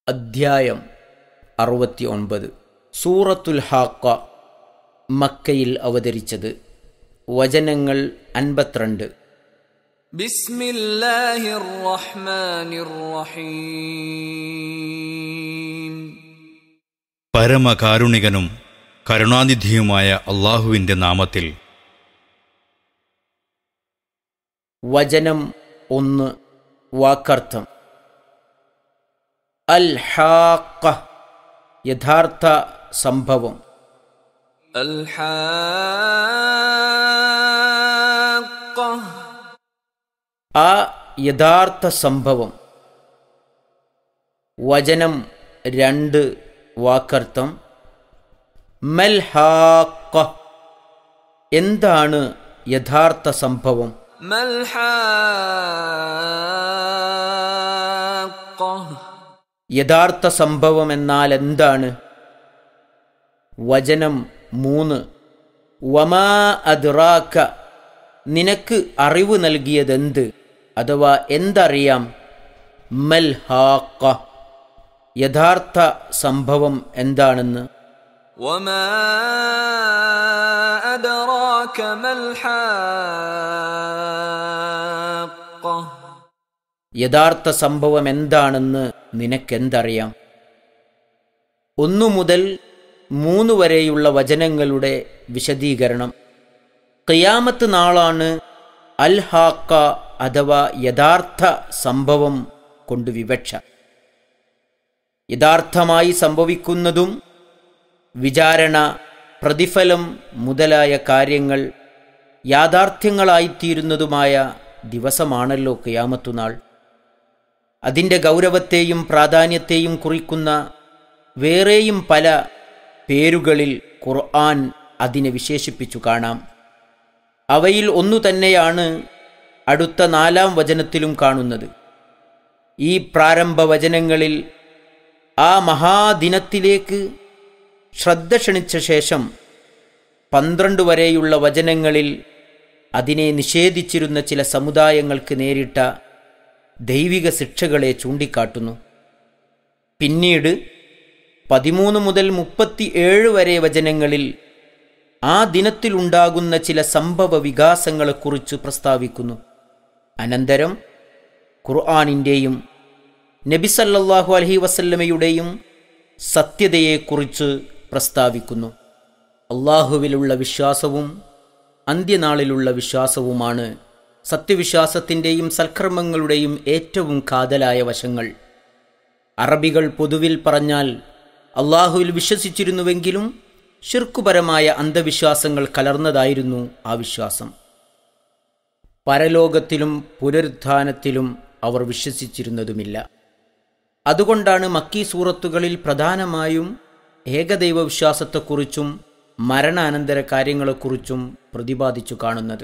അധ്യായം അറുപത്തി ഒൻപത് സൂറത്തുൽ ഹാക്ക മക്കയിൽ അവതരിച്ചത് വചനങ്ങൾ അൻപത്തിരണ്ട് بسم الله الرحمن الرحيم പരമകാരുണികനും കരുണാനിധിയുമായ അള്ളാഹുവിന്റെ നാമത്തിൽ വചനം ഒന്ന് വാക്കർത്ഥം അൽ ഹാക്ക യഥാർത്ഥ സംഭവം الحاقة ആ യഥാർത്ഥ സംഭവം വചനം രണ്ട് വാക്കർത്ഥം മൽ ഹാക്ക എന്താണ് യഥാർത്ഥ സംഭവം ما الحاقة യഥാർത്ഥ സംഭവം എന്നാൽ എന്താണ് വചനം മൂന്ന് വമാ അദ്റാക്ക നിനക്ക് അറിവ് നൽകിയതെന്ത് അഥവാ എന്തറിയാം മൽ ഹാക്ക യഥാർത്ഥ സംഭവം എന്താണെന്ന് وما أدراك ما الحاقة യഥാർത്ഥ സംഭവം എന്താണെന്ന് നിനക്കെന്തറിയാം ഒന്നു മുതൽ മൂന്ന് വരെയുള്ള വചനങ്ങളുടെ വിശദീകരണം ഖിയാമത്ത് നാളാണ് അൽ ഹാക്ക അഥവാ യഥാർത്ഥ സംഭവം കൊണ്ട് വിവക്ഷ യഥാർത്ഥമായി സംഭവിക്കുന്നതും വിചാരണ പ്രതിഫലം മുതലായ കാര്യങ്ങൾ യാഥാർത്ഥ്യങ്ങളായിത്തീരുന്നതുമായ ദിവസമാണല്ലോ ഖിയാമത്തുനാൾ അതിൻ്റെ ഗൗരവത്തെയും പ്രാധാന്യത്തെയും കുറിക്കുന്ന വേറെയും പല പേരുകളിൽ ഖുർആൻ അതിനെ വിശേഷിപ്പിച്ചു കാണാം അവയിൽ ഒന്നു തന്നെയാണ് അടുത്ത നാലാം വചനത്തിലും കാണുന്നത് ഈ പ്രാരംഭ വചനങ്ങളിൽ ആ മഹാദിനത്തിലേക്ക് ശ്രദ്ധ ക്ഷണിച്ച ശേഷം പന്ത്രണ്ട് വരെയുള്ള വചനങ്ങളിൽ അതിനെ നിഷേധിച്ചിരുന്ന ചില സമുദായങ്ങൾക്ക് നേരിട്ട ദൈവിക ശിക്ഷകളെ ചൂണ്ടിക്കാട്ടുന്നു പിന്നീട് പതിമൂന്ന് മുതൽ മുപ്പത്തി ഏഴ് വരെ വചനങ്ങളിൽ ആ ദിനത്തിലുണ്ടാകുന്ന ചില സംഭവ വികാസങ്ങളെക്കുറിച്ച് പ്രസ്താവിക്കുന്നു അനന്തരം ഖുർആാനിൻ്റെയും നബിസല്ലാഹു അലഹി വസല്ലമയുടെയും സത്യതയെക്കുറിച്ച് പ്രസ്താവിക്കുന്നു അള്ളാഹുവിലുള്ള വിശ്വാസവും അന്ത്യനാളിലുള്ള വിശ്വാസവുമാണ് സത്യവിശ്വാസത്തിൻ്റെയും സൽക്കർമ്മങ്ങളുടെയും ഏറ്റവും കാതലായ വശങ്ങൾ അറബികൾ പൊതുവിൽ പറഞ്ഞാൽ അള്ളാഹുവിൽ വിശ്വസിച്ചിരുന്നുവെങ്കിലും ഷിർക്കുപരമായ അന്ധവിശ്വാസങ്ങൾ കലർന്നതായിരുന്നു ആ വിശ്വാസം പരലോകത്തിലും പുനരുത്ഥാനത്തിലും അവർ വിശ്വസിച്ചിരുന്നതുമില്ല അതുകൊണ്ടാണ് മക്കീ സൂറത്തുകളിൽ പ്രധാനമായും ഏകദൈവ വിശ്വാസത്തെക്കുറിച്ചും മരണാനന്തര കാര്യങ്ങളെക്കുറിച്ചും പ്രതിപാദിച്ചു കാണുന്നത്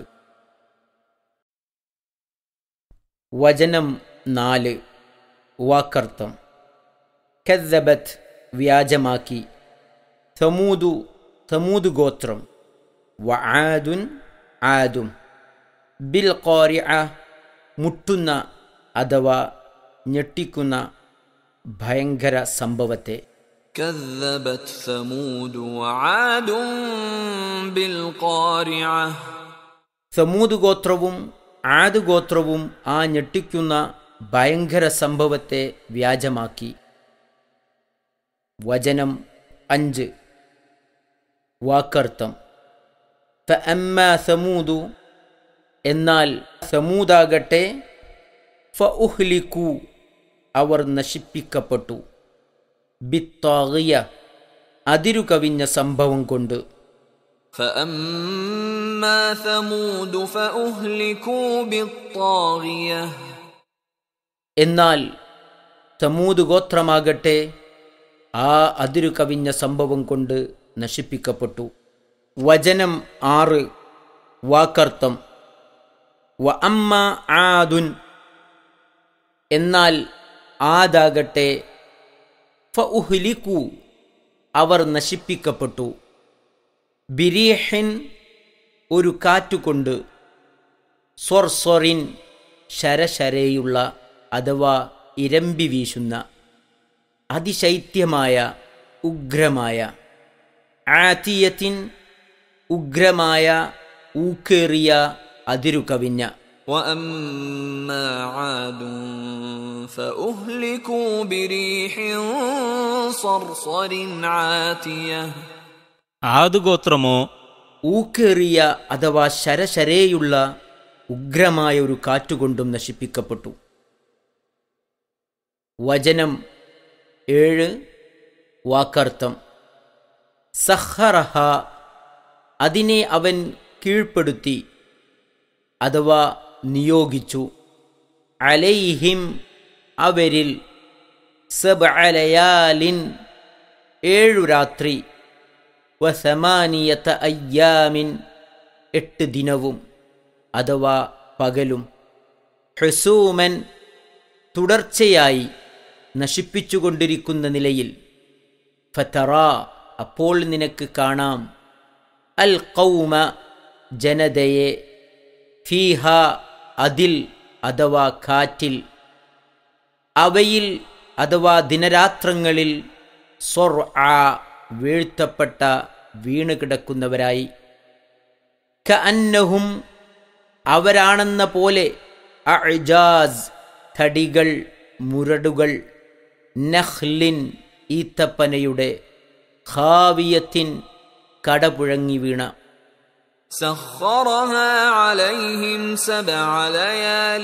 വചനം നാല് വാക്കർത്ഥം കദ്ദബത്ത് വ്യാജമാക്കി തമൂതു തമൂത് ഗോത്രം വആദുൻ ആദും ബിൽ ഖാരിഅ മുട്ടുന്ന അഥവാ ഞെട്ടിക്കുന്ന ഭയങ്കര സംഭവത്തെ كذبت ثمود وعاد بالقارعة സമൂത് ഗോത്രവും ആദ് ഗോത്രവും ആ ഞെട്ടിക്കുന്ന ഭയങ്കര സംഭവത്തെ വ്യാജമാക്കി വചനം അഞ്ച് വാക്കർത്ഥം ഫഅമ്മ സമൂതു എന്നാൽ സമൂതാകട്ടെ ഫഉഹ്ലിക്കു അവർ നശിപ്പിക്കപ്പെട്ടു ബിത്താകിയ അതിരു കവിഞ്ഞ സംഭവം കൊണ്ട് فأما ثمود فأهلكوا بالطاغية എന്നാൽ സമൂത് ഗോത്രമാകട്ടെ ആ അതിരു കവിഞ്ഞ സംഭവം കൊണ്ട് നശിപ്പിക്കപ്പെട്ടു വചനം ആറ് വാക്കർത്ഥം വ അമ്മ ആദുൻ എന്നാൽ ആദാകട്ടെ ഫഉഹ്ലിക്കു അവർ നശിപ്പിക്കപ്പെട്ടു ബിരീഹിൻ ഒരു കാറ്റുകൊണ്ട് സ്വർസ്വറിൻ ശരശരയുള്ള അഥവാ ഇരമ്പി വീശുന്ന അതിശൈത്യമായ ഉഗ്രമായ ആത്തിയത്തിൻ ഉഗ്രമായ ഊക്കേറിയ അതിരു കവിഞ്ഞ واما عاد فاهلكوا بريح صرصر عاتيه ആദുഗോത്രമോ ഊക്കേറിയ അഥവാ ശരശരേയുള്ള ഉഗ്രമായ ഒരു കാറ്റുകൊണ്ടും നശിപ്പിക്കപ്പെട്ടു വചനം ഏഴ് വാക്കർത്ഥം സഹറഹ അതിനെ അവൻ കീഴ്പ്പെടുത്തി അഥവാ നിയോഗിച്ചു അലൈഹിം അവരിൽ സബ് അലയാലിൻ ഏഴു രാത്രി വസമാനിയത്ത അയ്യാമിൻ എട്ട് ദിനവും അഥവാ പകലും ഹെസൂമൻ തുടർച്ചയായി നശിപ്പിച്ചുകൊണ്ടിരിക്കുന്ന നിലയിൽ ഫതറ അപ്പോൾ നിനക്ക് കാണാം അൽ കൗമ ജനതയെ ഫീഹ അതിൽ അഥവാ കാറ്റിൽ അവയിൽ അഥവാ ദിനരാത്രങ്ങളിൽ സൊർ ആ വീഴ്ത്തപ്പെട്ട വീണ് കിടക്കുന്നവരായി ക അന്നഹും അവരാണെന്ന പോലെ അജാസ് തടികൾ മുരടുകൾ നഹ്ലിൻ ഈത്തപ്പനയുടെ ഖാവിയത്തിൻ കടപുഴങ്ങി വീണ سخرها عليهم سبع ليال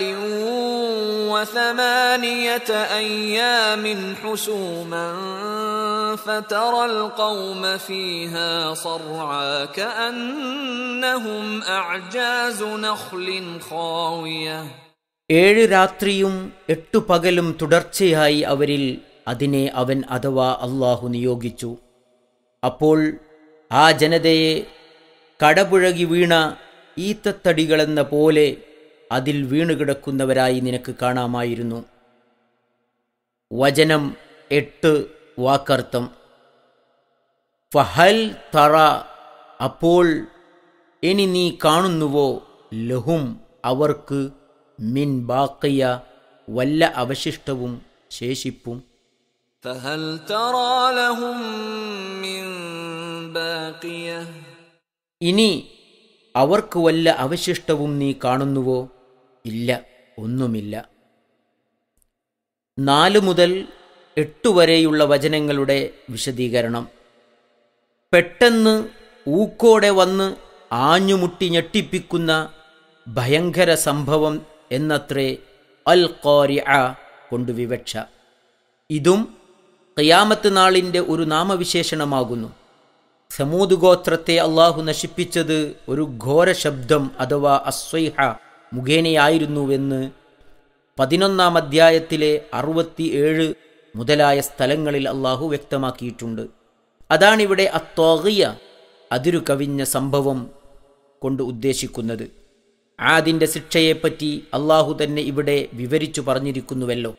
وثمانية أيام حسوما فترى القوم فيها صرعى كأنهم أعجاز نخل خاوية ഏഴ് രാത്രിയും എട്ടു പകലും തുടർച്ചയായി അവരിൽ അതിനെ അവൻ അഥവാ അള്ളാഹു നിയോഗിച്ചു അപ്പോൾ ആ ജനതയെ കടപുഴകി വീണ ഈത്തത്തടികളെന്ന പോലെ അതിൽ വീണുകിടക്കുന്നവരായി നിനക്ക് കാണാമായിരുന്നു വചനം എട്ട് വാക്കർത്ഥം ഫഹൽ തറ അപ്പോൾ ഇനി നീ കാണുന്നുവോ ലഹും അവർക്ക് മിൻ ബാക്കിയ വല്ല അവശിഷ്ടവും ശേഷിപ്പും فهل ترى لهم من باقيه ഇനി അവർക്ക് വല്ല അവശിഷ്ടവും നീ കാണുന്നുവോ ഇല്ല ഒന്നുമില്ല നാല് മുതൽ എട്ടു വരെയുള്ള വചനങ്ങളുടെ വിശദീകരണം പെട്ടെന്ന് ഊക്കോടെ വന്ന് ആഞ്ഞുമുട്ടി ഞെട്ടിപ്പിക്കുന്ന ഭയങ്കര സംഭവം എന്നത്രേ അൽ ഖാരിഅ കൊണ്ട് വിവക്ഷ ഇതും ഖിയാമത്ത് നാളിൻ്റെ ഒരു നാമവിശേഷണമാകുന്നു സമൂത് ഗോത്രത്തെ അള്ളാഹു നശിപ്പിച്ചത് ഒരു ഘോര ശബ്ദം അഥവാ അസ്വൈഹ മുഖേനയായിരുന്നുവെന്ന് പതിനൊന്നാം അധ്യായത്തിലെ അറുപത്തി ഏഴ് മുതലായ സ്ഥലങ്ങളിൽ അള്ളാഹു വ്യക്തമാക്കിയിട്ടുണ്ട് അതാണിവിടെ അത്തോകിയ അതിരു കവിഞ്ഞ സംഭവം കൊണ്ട് ഉദ്ദേശിക്കുന്നത് ആദിൻ്റെ ശിക്ഷയെപ്പറ്റി അള്ളാഹു തന്നെ ഇവിടെ വിവരിച്ചു പറഞ്ഞിരിക്കുന്നുവല്ലോ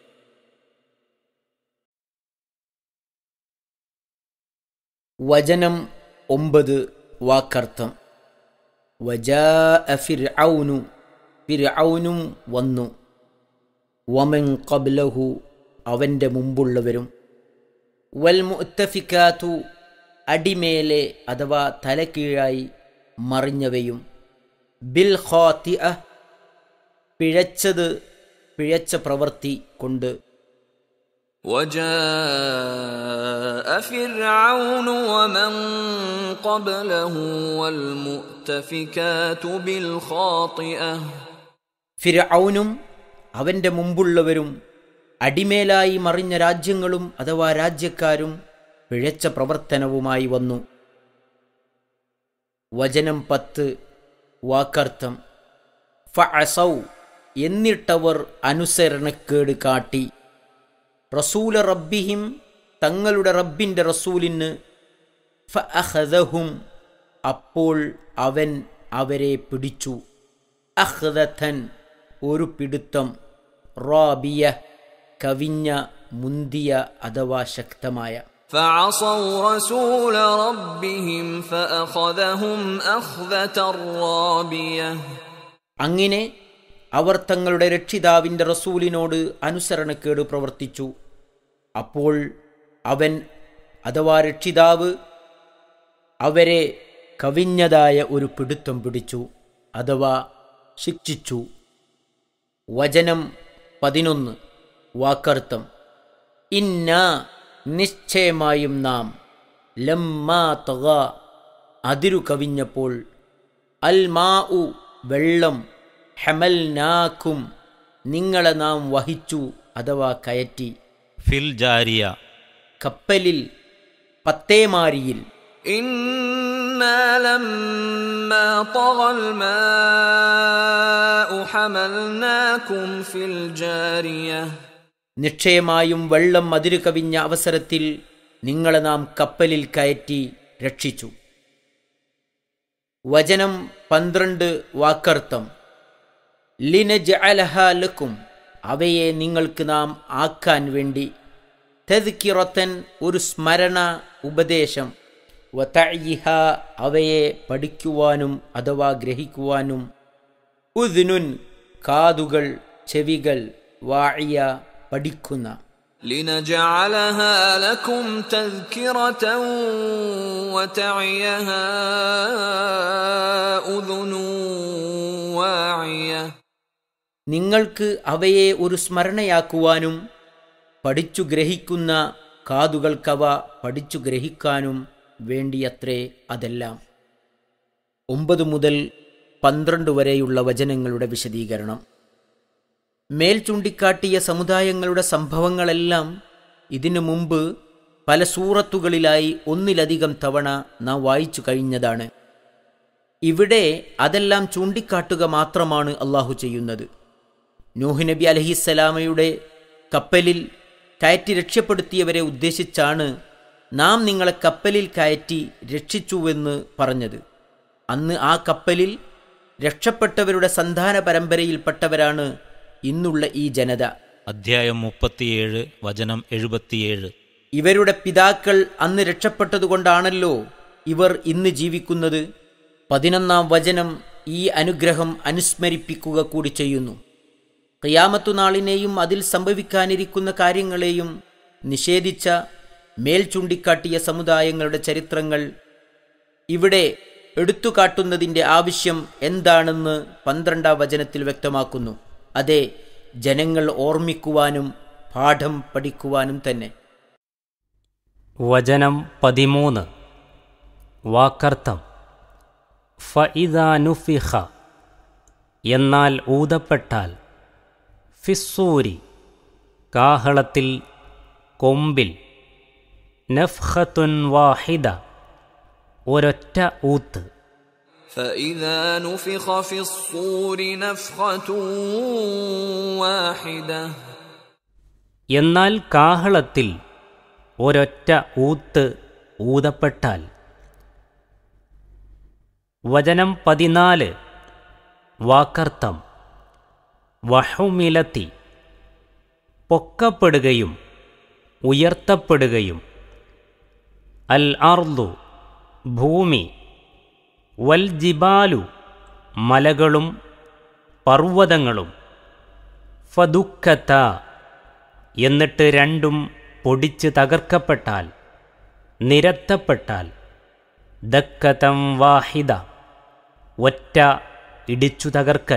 വചനം ഒമ്പത് വാക്കർത്ഥം വജാ ഫിർഔനു ഫിർഔനും വന്നു വമൻ ഖബ്ലഹു അവൻ്റെ മുമ്പുള്ളവരും വൽ മുത്തഫിക്കാത്തു അടിമേലെ അഥവാ തലക്കീഴായി മറിഞ്ഞവയും ബിൽ ഖാത്തി പിഴച്ചത് പിഴച്ച പ്രവൃത്തി കൊണ്ട് وجاء فرعون ومن قبله والمؤتفكات بالخاطئه ഫിർഔനും അവൻ്റെ മുമ്പുള്ളവരും അടിമേലായി മറിഞ്ഞ രാജ്യങ്ങളും അഥവാ രാജ്യക്കാരും പിഴച്ച പ്രവർത്തനവുമായി വന്നു വചനം പത്ത് വാക്കർത്ഥം ഫഅസൗ എന്നിട്ടവർ അനുസരണക്കേട് കാട്ടി റസൂല റബ്ബിഹിം തങ്ങളുടെ റബ്ബിൻ്റെ റസൂലിന് ഫഅഖദഹും അപ്പോൾ അവൻ അവരെ പിടിച്ചു അഹ്ദഥൻ ഒരു പിടുത്തം റാബിയ കവിഞ്ഞ മുന്തിയ അഥവാ ശക്തമായ فعصوا رسول ربهم فاخذهم اخذه رابيه അങ്ങനെ അവർ തങ്ങളുടെ രക്ഷിതാവിൻ്റെ റസൂലിനോട് അനുസരണക്കേട് പ്രവർത്തിച്ചു അപ്പോൾ അവൻ അഥവാ രക്ഷിതാവ് അവരെ കവിഞ്ഞതായ ഒരു പിടുത്തം പിടിച്ചു അഥവാ ശിക്ഷിച്ചു വചനം പതിനൊന്ന് വാക്കർത്ഥം ഇന്ന നിശ്ചയമായും നാം ലമ്മാ തക അതിരു കവിഞ്ഞപ്പോൾ അൽ മാ ഉ വെള്ളം ഹെമൽ നാക്കും നിങ്ങളെ നാം വഹിച്ചു അഥവാ കയറ്റി ഫിൽ ജാരിയ കപ്പലിൽ പത്തേമാരിയിൽ إنا لما طغى الماء حملناكم في الجارية നിശ്ചയമായും വെള്ളം അതിരു കവിഞ്ഞ അവസരത്തിൽ നിങ്ങളെ നാം കപ്പലിൽ കയറ്റി രക്ഷിച്ചു വചനം പന്ത്രണ്ട് വാക്കർത്ഥം ലിനജ് അലഹാലക്കും അവയെ നിങ്ങൾക്ക് നാം ആക്കാൻ വേണ്ടി തെദ്ക്കിറത്തൻ ഒരു സ്മരണ ഉപദേശം വതഇഹ അവയെ പഠിക്കുവാനും അഥവാ ഗ്രഹിക്കുവാനും ഉദ്നുൻ കാതുകൾ ചെവികൾ വാഴിയ പഠിക്കുന്ന لنجعلها لكم تذكرة وتعيها أذن واعية നിങ്ങൾക്ക് അവയെ ഒരു സ്മരണയാക്കുവാനും പഠിച്ചു ഗ്രഹിക്കുന്ന കാതുകൾക്കവ പഠിച്ചു ഗ്രഹിക്കാനും വേണ്ടിയത്രേ അതെല്ലാം ഒമ്പത് മുതൽ പന്ത്രണ്ട് വരെയുള്ള വചനങ്ങളുടെ വിശദീകരണം മേൽ ചൂണ്ടിക്കാട്ടിയ സമുദായങ്ങളുടെ സംഭവങ്ങളെല്ലാം ഇതിനു മുമ്പ് പല സൂറത്തുകളിലായി ഒന്നിലധികം തവണ നാം വായിച്ചു കഴിഞ്ഞതാണ് ഇവിടെ അതെല്ലാം ചൂണ്ടിക്കാട്ടുക മാത്രമാണ് അള്ളാഹു ചെയ്യുന്നത് നൂഹ് നബി അലഹിസ്സലാമയുടെ കപ്പലിൽ കയറ്റി രക്ഷപ്പെടുത്തിയവരെ ഉദ്ദേശിച്ചാണ് നാം നിങ്ങളെ കപ്പലിൽ കയറ്റി രക്ഷിച്ചുവെന്ന് പറഞ്ഞത് അന്ന് ആ കപ്പലിൽ രക്ഷപ്പെട്ടവരുടെ സന്താന പരമ്പരയിൽപ്പെട്ടവരാണ് ഇന്നുള്ള ഈ ജനത അധ്യായം മുപ്പത്തിയേഴ് വചനം എഴുപത്തിയേഴ് ഇവരുടെ പിതാക്കൾ അന്ന് രക്ഷപ്പെട്ടതുകൊണ്ടാണല്ലോ ഇവർ ഇന്ന് ജീവിക്കുന്നത് പതിനൊന്നാം വചനം ഈ അനുഗ്രഹം അനുസ്മരിപ്പിക്കുക കൂടി ചെയ്യുന്നു ഖിയാമത്തു നാളിനെയും അതിൽ സംഭവിക്കാനിരിക്കുന്ന കാര്യങ്ങളെയും നിഷേധിച്ച മേൽ ചൂണ്ടിക്കാട്ടിയ സമുദായങ്ങളുടെ ചരിത്രങ്ങൾ ഇവിടെ എടുത്തുകാട്ടുന്നതിൻ്റെ ആവശ്യം എന്താണെന്ന് പന്ത്രണ്ടാം വചനത്തിൽ വ്യക്തമാക്കുന്നു അതെ ജനങ്ങൾ ഓർമ്മിക്കുവാനും പാഠം പഠിക്കുവാനും തന്നെ വചനം പതിമൂന്ന് വാക്കർത്ഥം ഫഇദാനുഫിഖ എന്നാൽ ഊതപ്പെട്ടാൽ ഫിസ്സൂരി കാഹളത്തിൽ കൊമ്പിൽ നഫ്ഹത്തുൻ വാഹിദ ഒരൊറ്റ ഊത്ത് فإذا نفخ في الصور نفخة واحدة എന്നാൽ കാഹളത്തിൽ ഒരൊറ്റ ഊത്ത് ഊതപ്പെട്ടാൽ വചനം പതിനാല് വാക്കർത്ഥം വഹുമിലത്തി പൊക്കപ്പെടുകയും ഉയർത്തപ്പെടുകയും അൽ അർദു ഭൂമി വൽ ജിബാലു മലകളും പർവ്വതങ്ങളും ഫദുക്കത്ത എന്നിട്ട് രണ്ടും പൊടിച്ച് തകർക്കപ്പെട്ടാൽ നിരത്തപ്പെട്ടാൽ ദക്കതം വാഹിദ ഒറ്റ ഇടിച്ചു തകർക്കൽ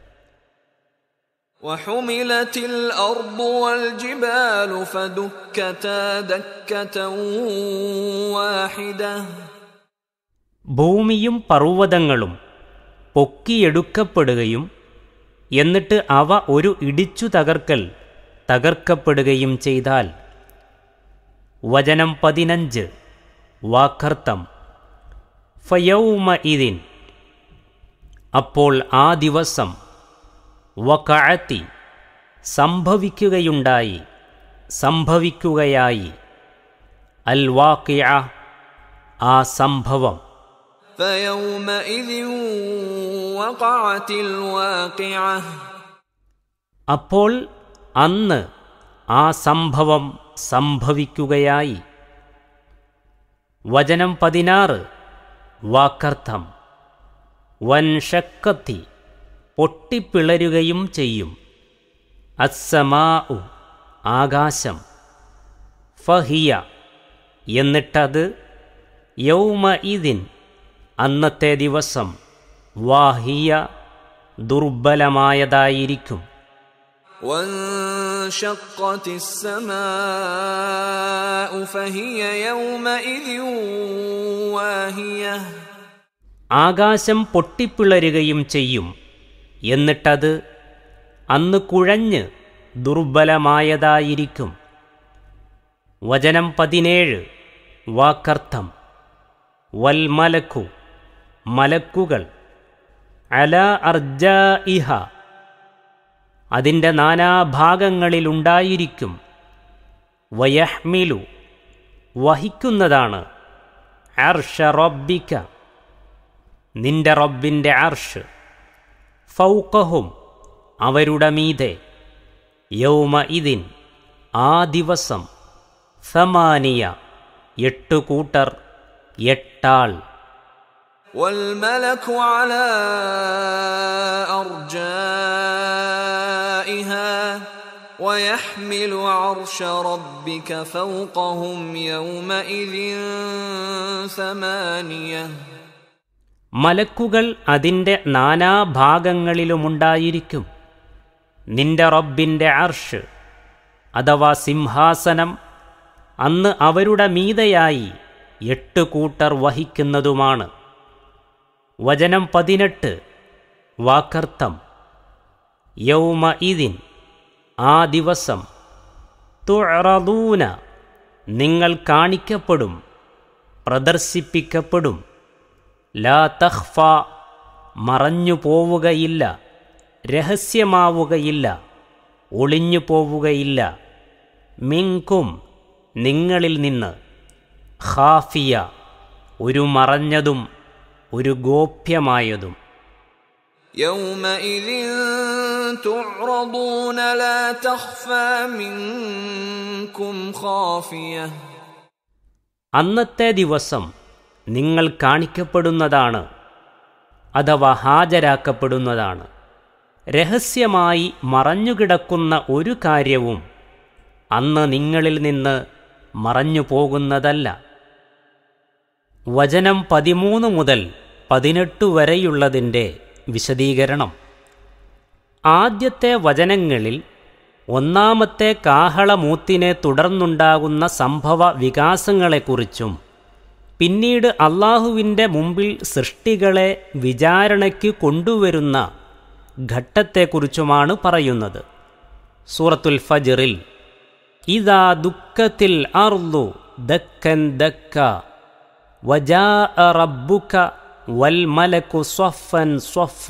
وحملت الأرض والجبال فدكتا دكة واحدة ഭൂമിയും പർവ്വതങ്ങളും പൊക്കിയെടുക്കപ്പെടുകയും എന്നിട്ട് അവ ഒരു ഇടിച്ചു തകർക്കൽ തകർക്കപ്പെടുകയും ചെയ്താൽ വചനം പതിനഞ്ച് വാക്കർത്ഥം ഫയൗമ ഇതിൻ അപ്പോൾ ആ ദിവസം വകഅത്തി സംഭവിക്കുകയുണ്ടായി സംഭവിക്കുകയായി അൽ വാക്കിയ ആ സംഭവം فيومئذ وقعت الواقعة അപ്പോൾ അന്ന് ആ സംഭവം സംഭവിക്കുകയായി വചനം പതിനാറ് വാക്കർത്ഥം വൻഷക്കത്തി പൊട്ടിപ്പിളരുകയും ചെയ്യും അസ്സമാ ആകാശം ഫഹിയ എന്നിട്ടത് യൗമ ഇതിൻ അന്നത്തെ ദിവസം വാഹിയ ദുർബലമായതായിരിക്കും وانشقت السماء فهي يومئذ واهية ആകാശം പൊട്ടിപ്പിളരുകയും ചെയ്യും എന്നിട്ടത് അന്ന് കുഴഞ്ഞ് ദുർബലമായതായിരിക്കും വചനം പതിനേഴ് വാക്കർത്ഥം വൽമലക്കു മലക്കുകൾ അല അർജ ഇഹ അതിൻ്റെ നാനാഭാഗങ്ങളിലുണ്ടായിരിക്കും വയഹ്മിലു വഹിക്കുന്നതാണ് അർഷ റബ്ബിക്ക നിന്റെ റബ്ബിൻ്റെ അർഷ് ഫൗക്കഹും അവരുടെ മീതെ യൗമ ഇതിൻ ആ ദിവസം സമാനിയ എട്ടു കൂട്ടർ എട്ടാൾ والملك على أرجائها ويحمل عرش ربك فوقهم يومئذ ثمانية മലക്കുകൾ അതിൻ്റെ നാനാഭാഗങ്ങളിലുമുണ്ടായിരിക്കും നിന്റെ റബ്ബിൻ്റെ അർഷ് അഥവാ സിംഹാസനം അന്ന് അവരുടെ മീതയായി എട്ട് കൂട്ടർ വഹിക്കുന്നതുമാണ് വചനം പതിനെട്ട് വാക്കർത്ഥം യൗമ ഇതിൻ ആ ദിവസം തുറദൂന നിങ്ങൾ കാണിക്കപ്പെടും പ്രദർശിപ്പിക്കപ്പെടും ലാ തഹ്ഫ മറഞ്ഞു പോവുകയില്ല രഹസ്യമാവുകയില്ല ഒളിഞ്ഞു പോവുകയില്ല മിങ്കും നിങ്ങളിൽ നിന്ന് ഖാഫിയ ഒരു മറഞ്ഞതും ഒരു ഗോപ്യമായതും يومئذ تعرضون لا تخفى منكم خافية അന്നത്തെ ദിവസം നിങ്ങൾ കാണിക്കപ്പെടുന്നതാണ് അഥവാ ഹാജരാക്കപ്പെടുന്നതാണ് രഹസ്യമായി മറഞ്ഞുകിടക്കുന്ന ഒരു കാര്യവും അന്ന് നിങ്ങളിൽ നിന്ന് മറഞ്ഞു പോകുന്നതല്ല വചനം പതിമൂന്ന് മുതൽ പതിനെട്ട് വരെയുള്ളതിൻ്റെ വിശദീകരണം ആദ്യത്തെ വചനങ്ങളിൽ ഒന്നാമത്തെ കാഹളമൂത്തിനെ തുടർന്നുണ്ടാകുന്ന സംഭവ വികാസങ്ങളെക്കുറിച്ചും പിന്നീട് അള്ളാഹുവിൻ്റെ മുമ്പിൽ സൃഷ്ടികളെ വിചാരണയ്ക്ക് കൊണ്ടുവരുന്ന ഘട്ടത്തെക്കുറിച്ചുമാണ് പറയുന്നത് സൂറത്തുൽ ഫജറിൽ ഇതാ ദുഃഖത്തിൽ അർലു ദക്കൻ ദക്ക വജാ റബ്ബുക വൽ മലക്കു സ്വഫൻ സ്വഫ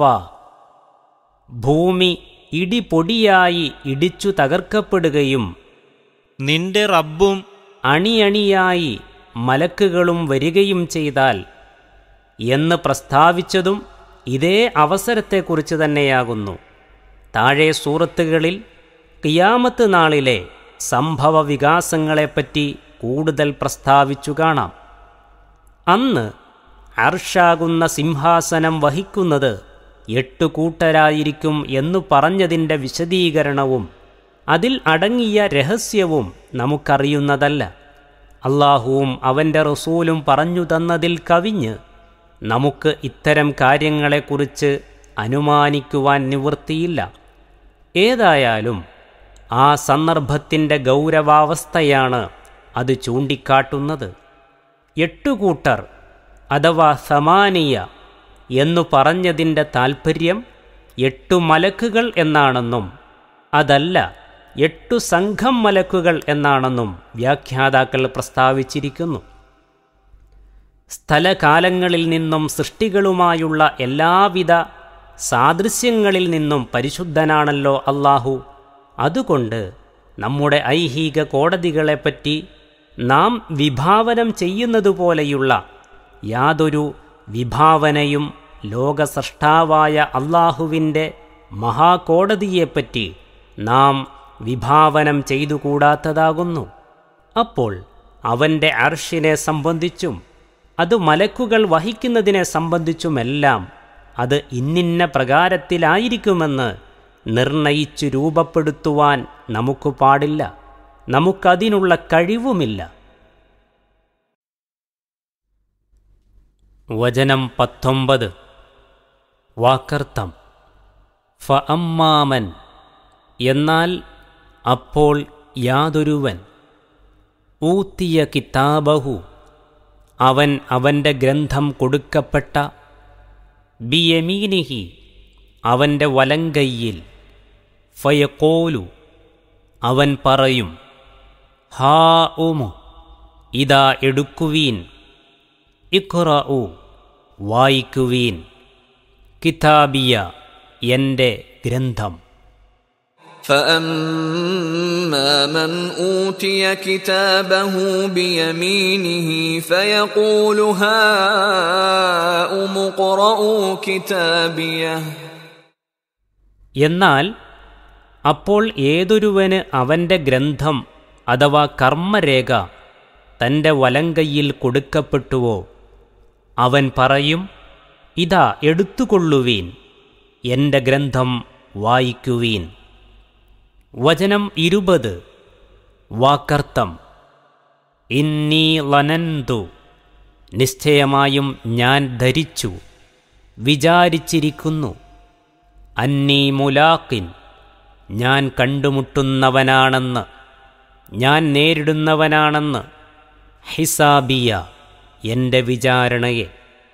ഭൂമി ഇടിപൊടിയായി ഇടിച്ചു തകർക്കപ്പെടുകയും നിന്റെ റബ്ബും അണിയണിയായി മലക്കുകളും വരികയും ചെയ്താൽ എന്ന് പ്രസ്താവിച്ചതും ഇതേ അവസരത്തെക്കുറിച്ച് തന്നെയാകുന്നു താഴെ സൂറത്തുകളിൽ കിയാമത്ത് നാളിലെ സംഭവ വികാസങ്ങളെപ്പറ്റി കൂടുതൽ പ്രസ്താവിച്ചു കാണാം അന്ന് അർഷാകുന്ന സിംഹാസനം വഹിക്കുന്നത് എട്ടു കൂട്ടരായിരിക്കും എന്നു പറഞ്ഞതിൻ്റെ വിശദീകരണവും അതിൽ അടങ്ങിയ രഹസ്യവും നമുക്കറിയുന്നതല്ല അള്ളാഹുവും അവൻ്റെ റസൂലും പറഞ്ഞു തന്നതിൽ കവിഞ്ഞ് നമുക്ക് ഇത്തരം കാര്യങ്ങളെക്കുറിച്ച് അനുമാനിക്കുവാൻ നിവൃത്തിയില്ല ഏതായാലും ആ സന്ദർഭത്തിൻ്റെ ഗൗരവാവസ്ഥയാണ് അത് ചൂണ്ടിക്കാട്ടുന്നത് എട്ടുകൂട്ടർ അഥവാ സമാനിയ എന്നു പറഞ്ഞതിൻ്റെ താൽപ്പര്യം എട്ടു മലക്കുകൾ എന്നാണെന്നും അതല്ല എട്ടു സംഘം മലക്കുകൾ എന്നാണെന്നും വ്യാഖ്യാതാക്കൾ പ്രസ്താവിച്ചിരിക്കുന്നു സ്ഥലകാലങ്ങളിൽ നിന്നും സൃഷ്ടികളുമായുള്ള എല്ലാവിധ സാദൃശ്യങ്ങളിൽ നിന്നും പരിശുദ്ധനാണല്ലോ അള്ളാഹു അതുകൊണ്ട് നമ്മുടെ ഐഹിക കോടതികളെപ്പറ്റി നാം വിഭാവനം ചെയ്യുന്നതുപോലെയുള്ള യാതൊരു വിഭാവനയും ലോകസൃഷ്ടാവായ അള്ളാഹുവിൻ്റെ മഹാകോടതിയെപ്പറ്റി നാം വിഭാവനം ചെയ്തുകൂടാത്തതാകുന്നു അപ്പോൾ അവൻ്റെ അർഷിനെ സംബന്ധിച്ചും അത് മലക്കുകൾ വഹിക്കുന്നതിനെ സംബന്ധിച്ചുമെല്ലാം അത് ഇന്നിന്ന പ്രകാരത്തിലായിരിക്കുമെന്ന് നിർണയിച്ചു രൂപപ്പെടുത്തുവാൻ നമുക്ക് പാടില്ല നമുക്കതിനുള്ള കഴിവുമില്ല വചനം പത്തൊമ്പത് വാക്കർത്ഥം ഫ അമ്മാമൻ എന്നാൽ അപ്പോൾ യാതൊരുവൻ ഊത്തിയ കിതാബഹു അവൻ അവൻ്റെ ഗ്രന്ഥം കൊടുക്കപ്പെട്ട ബിയമീനിഹി അവൻ്റെ വലങ്കയ്യിൽ ഫയക്കോലു അവൻ പറയും ഹാ ഉമു ഇതാ എടുക്കുവീൻ ഇഖ്റഉ വായിക്കുവീൻ കിതാബിയ എൻ്റെ ഗ്രന്ഥം فأما من أوتي كتابه بيمينه فيقول هاؤم اقرءوا كتابيه എന്നാൽ അപ്പോൾ ഏതൊരുവന് അവൻ്റെ ഗ്രന്ഥം അഥവാ കർമ്മരേഖ തൻ്റെ വലങ്കയ്യിൽ കൊടുക്കപ്പെട്ടുവോ അവൻ പറയും ഇതാ എടുത്തുകൊള്ളുവീൻ എൻ്റെ ഗ്രന്ഥം വായിക്കുവീൻ വചനം ഇരുപത് വാക്കർത്ഥം ഇന്നീ ലനന്തു നിശ്ചയമായും ഞാൻ ധരിച്ചു വിചാരിച്ചിരിക്കുന്നു അന്നീ മുലാക്കിൻ ഞാൻ കണ്ടുമുട്ടുന്നവനാണെന്ന് ഞാൻ നേരിടുന്നവനാണെന്ന് ഹിസാബിയ എൻ്റെ വിചാരണയെ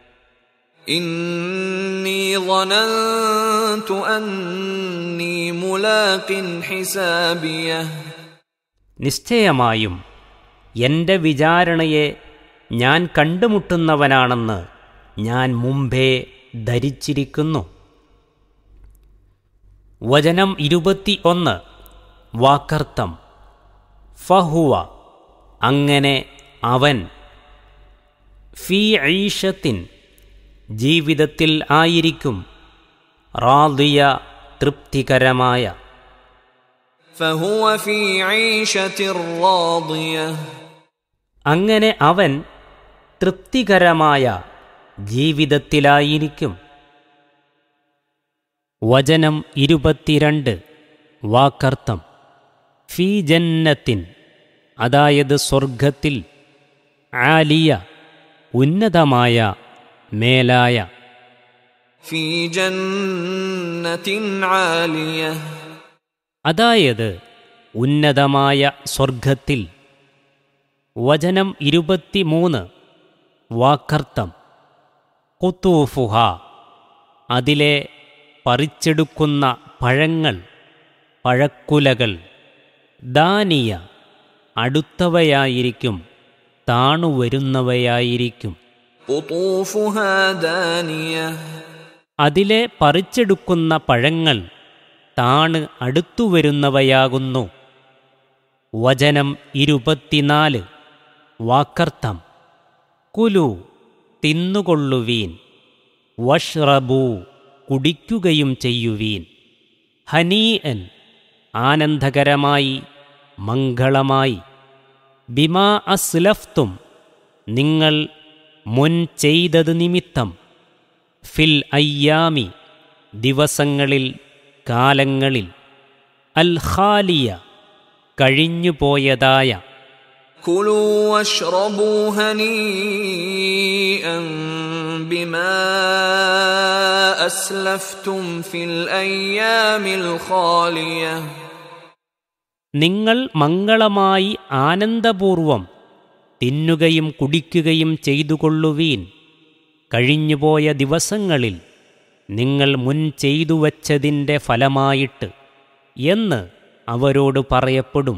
إني ظننت أني ملاق حسابيه നിശ്ചയമായും എൻ്റെ വിചാരണയെ ഞാൻ കണ്ടുമുട്ടുന്നവനാണെന്ന് ഞാൻ മുമ്പേ ധരിച്ചിരിക്കുന്നു വചനം ഇരുപത്തി ഒന്ന് വാക്കർത്ഥം ഫഹുവ അങ്ങനെ അവൻ ഫീ ഐഷത്തിൻ ജീവിതത്തിൽ ആയിരിക്കും റാദിയ തൃപ്തികരമായ فهو في عيشة راضية അങ്ങനെ അവൻ തൃപ്തികരമായ ജീവിതത്തിലായിരിക്കും വചനം ഇരുപത്തിരണ്ട് വാക്കർത്ഥം ഫീ ജന്നത്തിൻ അതായത് സ്വർഗത്തിൽ ആലിയ ഉന്നതമായ മേലായ في جنة عالية അതായത് ഉന്നതമായ സ്വർഗത്തിൽ വചനം ഇരുപത്തിമൂന്ന് വാക്കർത്ഥം കുത്തൂഫുഹ അതിലെ പറിച്ചെടുക്കുന്ന പഴങ്ങൾ പഴക്കുലകൾ ദാനിയ അടുത്തവയായിരിക്കും താണുവരുന്നവയായിരിക്കും قطوفها دانية അതിലെ പറിച്ചെടുക്കുന്ന പഴങ്ങൾ താണ് അടുത്തുവരുന്നവയാകുന്നു വചനം ഇരുപത്തിനാല് വാക്കർത്ഥം കുലു തിന്നുകൊള്ളുവീൻ വഷ്റബൂ കുടിക്കുകയും ചെയ്യുവീൻ ഹനീഅൻ ആനന്ദകരമായി മംഗളമായി ബിമാ അസ്ലഫ്തും നിങ്ങൾ മുൻ ചെയ്തത് നിമിത്തം ഫിൽ അയ്യാമി ദിവസങ്ങളിൽ കാലങ്ങളിൽ അൽ ഖാലിയ കഴിഞ്ഞുപോയതായ كلوا واشربوا هنيئا بما أسلفتم في الأيام الخالية നിങ്ങൾ മംഗളമായി ആനന്ദപൂർവം തിന്നുകയും കുടിക്കുകയും ചെയ്തുകൊള്ളുവീൻ കഴിഞ്ഞുപോയ ദിവസങ്ങളിൽ നിങ്ങൾ മുൻ ചെയ്തു വച്ചതിൻ്റെ ഫലമായിട്ട് എന്ന് അവരോട് പറയപ്പെടും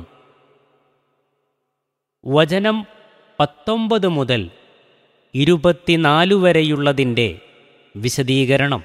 വചനം പത്തൊമ്പത് മുതൽ ഇരുപത്തിനാലു വരെയുള്ളതിൻ്റെ വിശദീകരണം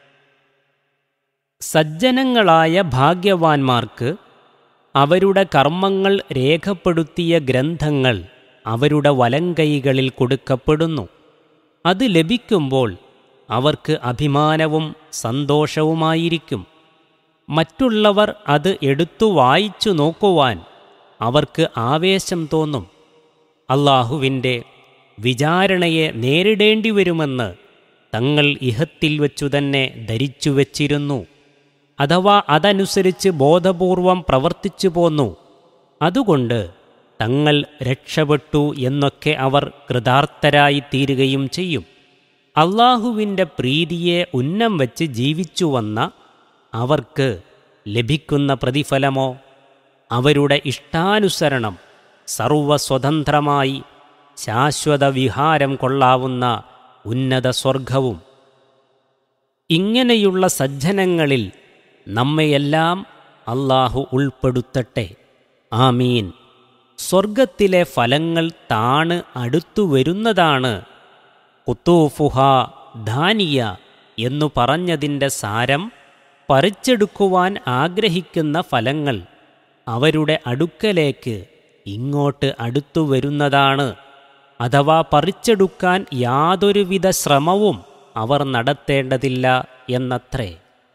സജ്ജനങ്ങളായ ഭാഗ്യവാന്മാർക്ക് അവരുടെ കർമ്മങ്ങൾ രേഖപ്പെടുത്തിയ ഗ്രന്ഥങ്ങൾ അവരുടെ വലങ്കൈകളിൽ കൊടുക്കപ്പെടുന്നു അത് ലഭിക്കുമ്പോൾ അവർക്ക് അഭിമാനവും സന്തോഷവുമായിരിക്കും മറ്റുള്ളവർ അത് എടുത്തു വായിച്ചു നോക്കുവാൻ അവർക്ക് ആവേശം തോന്നും അള്ളാഹുവിൻ്റെ വിചാരണയെ നേരിടേണ്ടി വരുമെന്ന് തങ്ങൾ ഇഹത്തിൽ വച്ചു തന്നെ ധരിച്ചു വച്ചിരുന്നു അഥവാ അതനുസരിച്ച് ബോധപൂർവം പ്രവർത്തിച്ചു പോന്നു അതുകൊണ്ട് തങ്ങൾ രക്ഷപ്പെട്ടു എന്നൊക്കെ അവർ കൃതാർത്ഥരായി തീരുകയും ചെയ്യും അള്ളാഹുവിൻ്റെ പ്രീതിയെ ഉന്നം വച്ച് ജീവിച്ചു വന്ന അവർക്ക് ലഭിക്കുന്ന പ്രതിഫലമോ അവരുടെ ഇഷ്ടാനുസരണം സർവസ്വതന്ത്രമായി ശാശ്വത വിഹാരം കൊള്ളാവുന്ന ഉന്നത സ്വർഗവും ഇങ്ങനെയുള്ള സജ്ജനങ്ങളിൽ നമ്മയെല്ലാം അള്ളാഹു ഉൾപ്പെടുത്തട്ടെ ആമീൻ സ്വർഗത്തിലെ ഫലങ്ങൾ താണ് അടുത്തു വരുന്നതാണ് കുത്തൂഫുഹ ധാനിയ എന്നു പറഞ്ഞതിൻ്റെ സാരം പറിച്ചെടുക്കുവാൻ ആഗ്രഹിക്കുന്ന ഫലങ്ങൾ അവരുടെ അടുക്കലേക്ക് ഇങ്ങോട്ട് അടുത്തു വരുന്നതാണ് അഥവാ പറിച്ചെടുക്കാൻ യാതൊരുവിധ ശ്രമവും അവർ നടത്തേണ്ടതില്ല എന്നത്രേ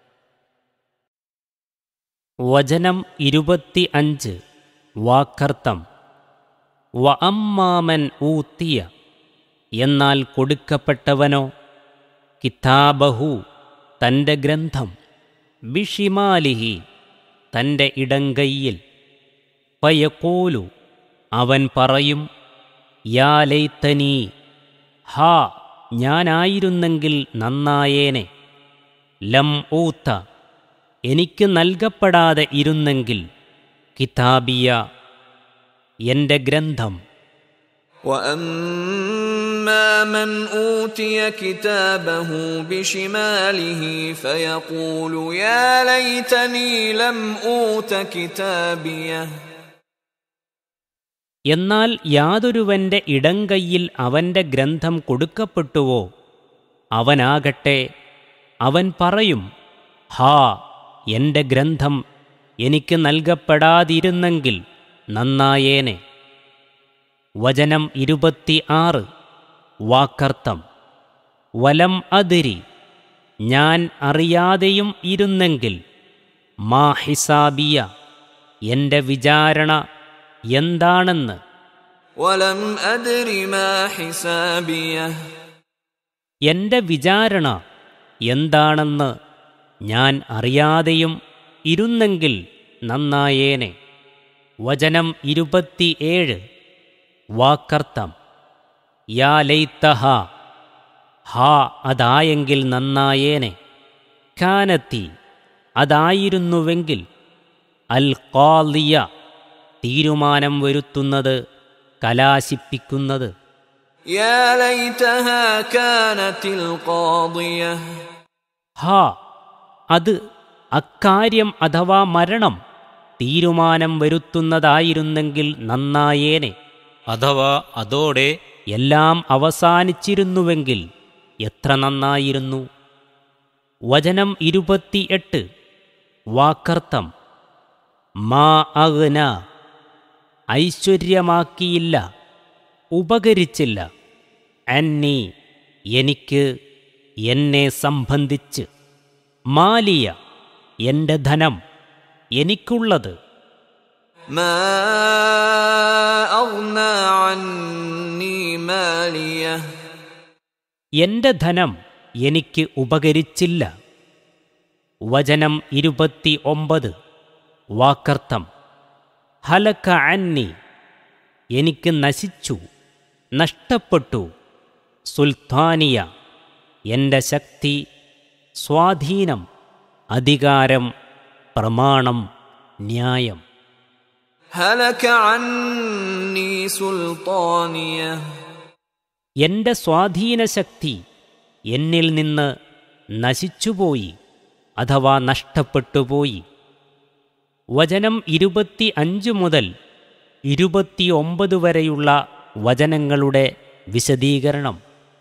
വചനം ഇരുപത്തി അഞ്ച് വാക്കർത്ഥം വ അമ്മാമൻ ഊത്തിയ എന്നാൽ കൊടുക്കപ്പെട്ടവനോ കിതാബഹു തൻ്റെ ഗ്രന്ഥം ബിഷിമാലിഹി തൻ്റെ ഇടങ്കയ്യിൽ പയക്കോലു അവൻ പറയും യാ ലൈത്തനീ ഹാ ഞാനായിരുന്നെങ്കിൽ നന്നായേനെ ലം ഊത്ത എനിക്ക് നൽകപ്പെടാതെ ഇരുന്നെങ്കിൽ കിതാബിയ എൻ്റെ ഗ്രന്ഥം واما من اوتي كتابه بشماله فيقول يا ليتني لم اوت كتابيه എന്നാൽ യാതൊരുവന്റെ ഇടങ്കയ്യിൽ അവന്റെ ഗ്രന്ഥം കൊടുക്കപ്പെട്ടുവോ അവനാകട്ടെ അവൻ പറയും ഹാ എൻ്റെ ഗ്രന്ഥം എനിക്ക് നൽകപ്പെടാതിരുന്നെങ്കിൽ നന്നായേനെ വചനം ഇരുപത്തി ആറ് വാക്കർത്ഥം വലം അതിരി ഞാൻ അറിയാതെയും ഇരുന്നെങ്കിൽ മാ ഹിസാബിയ എൻ്റെ വിചാരണ എന്താണെന്ന് ولم ادر ما حسابيه എൻ്റെ വിചാരണ എന്താണെന്ന് ഞാൻ അറിയാതെയും ഇരുന്നെങ്കിൽ നന്നായേനെ വചനം ഇരുപത്തിയേഴ് വാക്കർത്ഥം യാ ലൈത്തഹ ഹാ അതായെങ്കിൽ നന്നായേനെ കാനത്തി അതായിരുന്നുവെങ്കിൽ അൽ ഖാലിയ തീരുമാനം വരുത്തുന്നത് കലാശിപ്പിക്കുന്നത് يا ليتها كانت القاضيه ഹാ അത് അക്കാര്യം അഥവാ മരണം തീരുമാനം വരുത്തുന്നതായിരുന്നെങ്കിൽ നന്നായേനെ അഥവാ അതോടെ എല്ലാം അവസാനിച്ചിരുന്നുവെങ്കിൽ എത്ര നന്നായിരുന്നു വചനം ഇരുപത്തിയെട്ട് വാക്കർത്ഥം മാ അഗ്ന ഐശ്വര്യമാക്കിയില്ല ഉപകരിച്ചില്ല അന്നി എനിക്ക് എന്നെ സംബന്ധിച്ച് മാലിയ എൻ്റെ ധനം എനിക്കുള്ളത് ما اغنى عني ماليه എൻ്റെ ധനം എനിക്ക് ഉപകരിച്ചില്ല വചനം ഇരുപത്തി ഒമ്പത് വാക്കർത്ഥം ഹലക്ക അന്നി എനിക്ക് നശിച്ചു നഷ്ടപ്പെട്ടു സുൽത്താനിയ എൻ്റെ ശക്തി സ്വാധീനം അധികാരം പ്രമാണം ന്യായം هلك عني سلطانيه എൻ്റെ സ്വാധീനശക്തി എന്നിൽ നിന്ന് നശിച്ചുപോയി അഥവാ നഷ്ടപ്പെട്ടുപോയി വചനം ഇരുപത്തി അഞ്ച് മുതൽ ഇരുപത്തിയൊമ്പത് വരെയുള്ള വചനങ്ങളുടെ വിശദീകരണം